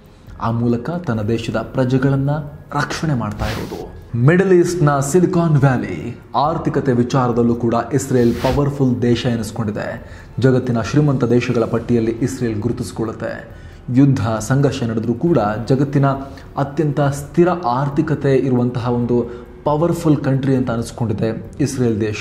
ಆ ಮೂಲಕ ತನ್ನ ದೇಶದ ಪ್ರಜೆಗಳನ್ನು ರಕ್ಷಣೆ ಮಾಡ್ತಾ ಇರೋದು ಮಿಡಲ್ ಈಸ್ಟ್ನ ಸಿಲಿಕಾನ್ ವ್ಯಾಲಿ ಆರ್ಥಿಕತೆ ವಿಚಾರದಲ್ಲೂ ಕೂಡ ಇಸ್ರೇಲ್ ಪವರ್ಫುಲ್ ದೇಶ ಎನಿಸ್ಕೊಂಡಿದೆ ಜಗತ್ತಿನ ಶ್ರೀಮಂತ ದೇಶಗಳ ಪಟ್ಟಿಯಲ್ಲಿ ಇಸ್ರೇಲ್ ಗುರುತಿಸಿಕೊಳ್ಳುತ್ತೆ ಯುದ್ಧ ಸಂಘರ್ಷ ನಡೆದರೂ ಕೂಡ ಜಗತ್ತಿನ ಅತ್ಯಂತ ಸ್ಥಿರ ಆರ್ಥಿಕತೆ ಇರುವಂತಹ ಒಂದು ಪವರ್ಫುಲ್ ಕಂಟ್ರಿ ಅಂತ ಅನಿಸ್ಕೊಂಡಿದೆ ಇಸ್ರೇಲ್ ದೇಶ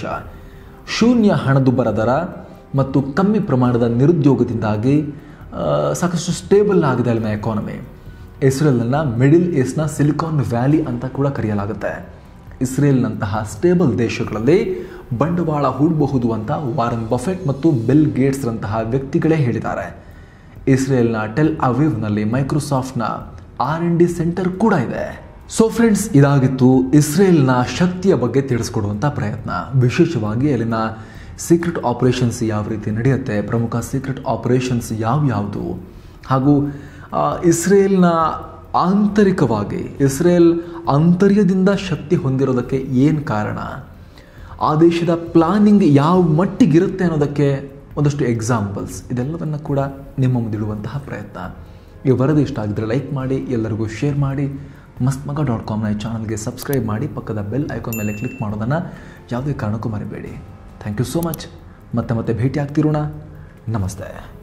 ಶೂನ್ಯ ಹಣದುಬ್ಬರ ದರ ಮತ್ತು ಕಮ್ಮಿ ಪ್ರಮಾಣದ ನಿರುದ್ಯೋಗದಿಂದಾಗಿ ಆ, ಸಾಕಷ್ಟು ಸ್ಟೇಬಲ್ ಆಗಿದೆ ಅಲ್ಲಿನ ಎಕಾನಮಿ ಇಸ್ರೇಲ್ನ ಮಿಡಿಲ್ ಈಸ್ಟ್ನ ಸಿಲಿಕಾನ್ ವ್ಯಾಲಿ ಅಂತ ಕೂಡ ಕರೆಯಲಾಗುತ್ತೆ ಇಸ್ರೇಲ್ನಂತಹ ಸ್ಟೇಬಲ್ ದೇಶಗಳಲ್ಲಿ ಬಂಡವಾಳ ಹೂಡಬಹುದು ಅಂತ ವಾರನ್ ಬಫೆಟ್ ಮತ್ತು ಬಿಲ್ ಗೇಟ್ಸ್ರಂತಹ ವ್ಯಕ್ತಿಗಳೇ ಹೇಳಿದ್ದಾರೆ ಇಸ್ರೇಲ್ನ ಟೆಲ್ ಅವೀವ್ನಲ್ಲಿ ಮೈಕ್ರೋಸಾಫ್ಟ್ನ ಆರ್ ಎನ್ ಡಿ ಸೆಂಟರ್ ಕೂಡ ಇದೆ ಸೊ ಫ್ರೆಂಡ್ಸ್ ಇದಾಗಿತ್ತು ಇಸ್ರೇಲ್ನ ಶಕ್ತಿಯ ಬಗ್ಗೆ ತಿಳಿಸ್ಕೊಡುವಂಥ ಪ್ರಯತ್ನ ವಿಶೇಷವಾಗಿ ಅಲ್ಲಿನ ಸೀಕ್ರೆಟ್ ಆಪರೇಷನ್ಸ್ ಯಾವ ರೀತಿ ನಡೆಯುತ್ತೆ ಪ್ರಮುಖ ಸೀಕ್ರೆಟ್ ಆಪರೇಷನ್ಸ್ ಯಾವ್ಯಾವುದು ಹಾಗೂ ಆ, ಇಸ್ರೇಲ್ನ ಆಂತರಿಕವಾಗಿ ಇಸ್ರೇಲ್ ಆಂತರ್ಯದಿಂದ ಶಕ್ತಿ ಹೊಂದಿರೋದಕ್ಕೆ ಏನು ಕಾರಣ ಆ ದೇಶದ ಪ್ಲಾನಿಂಗ್ ಯಾವ ಮಟ್ಟಿಗಿರುತ್ತೆ ಅನ್ನೋದಕ್ಕೆ ಒಂದಷ್ಟು ಎಕ್ಸಾಂಪಲ್ಸ್ ಇದೆಲ್ಲವನ್ನು ಕೂಡ ನಿಮ್ಮ ಮುಂದಿಡುವಂತಹ ಪ್ರಯತ್ನ ಈ ವರದಿ ಇಷ್ಟ ಆಗಿದ್ರೆ ಲೈಕ್ ಮಾಡಿ ಎಲ್ಲರಿಗೂ ಶೇರ್ ಮಾಡಿ ಮಸ್ತ್ ಮಗ ಡಾಟ್ ಕಾಮ್ನ ಈ ಚಾನಲ್ಗೆ ಸಬ್ಸ್ಕ್ರೈಬ್ ಮಾಡಿ ಪಕ್ಕದ ಬೆಲ್ ಐಕಾನ್ ಮೇಲೆ ಕ್ಲಿಕ್ ಮಾಡೋದನ್ನು ಯಾವುದೇ ಕಾರಣಕ್ಕೂ ಮರಿಬೇಡಿ ಥ್ಯಾಂಕ್ ಯು ಸೋ ಮಚ್ ಮತ್ತೆ ಮತ್ತೆ ಭೇಟಿ ಆಗ್ತಿರೋಣ ನಮಸ್ತೆ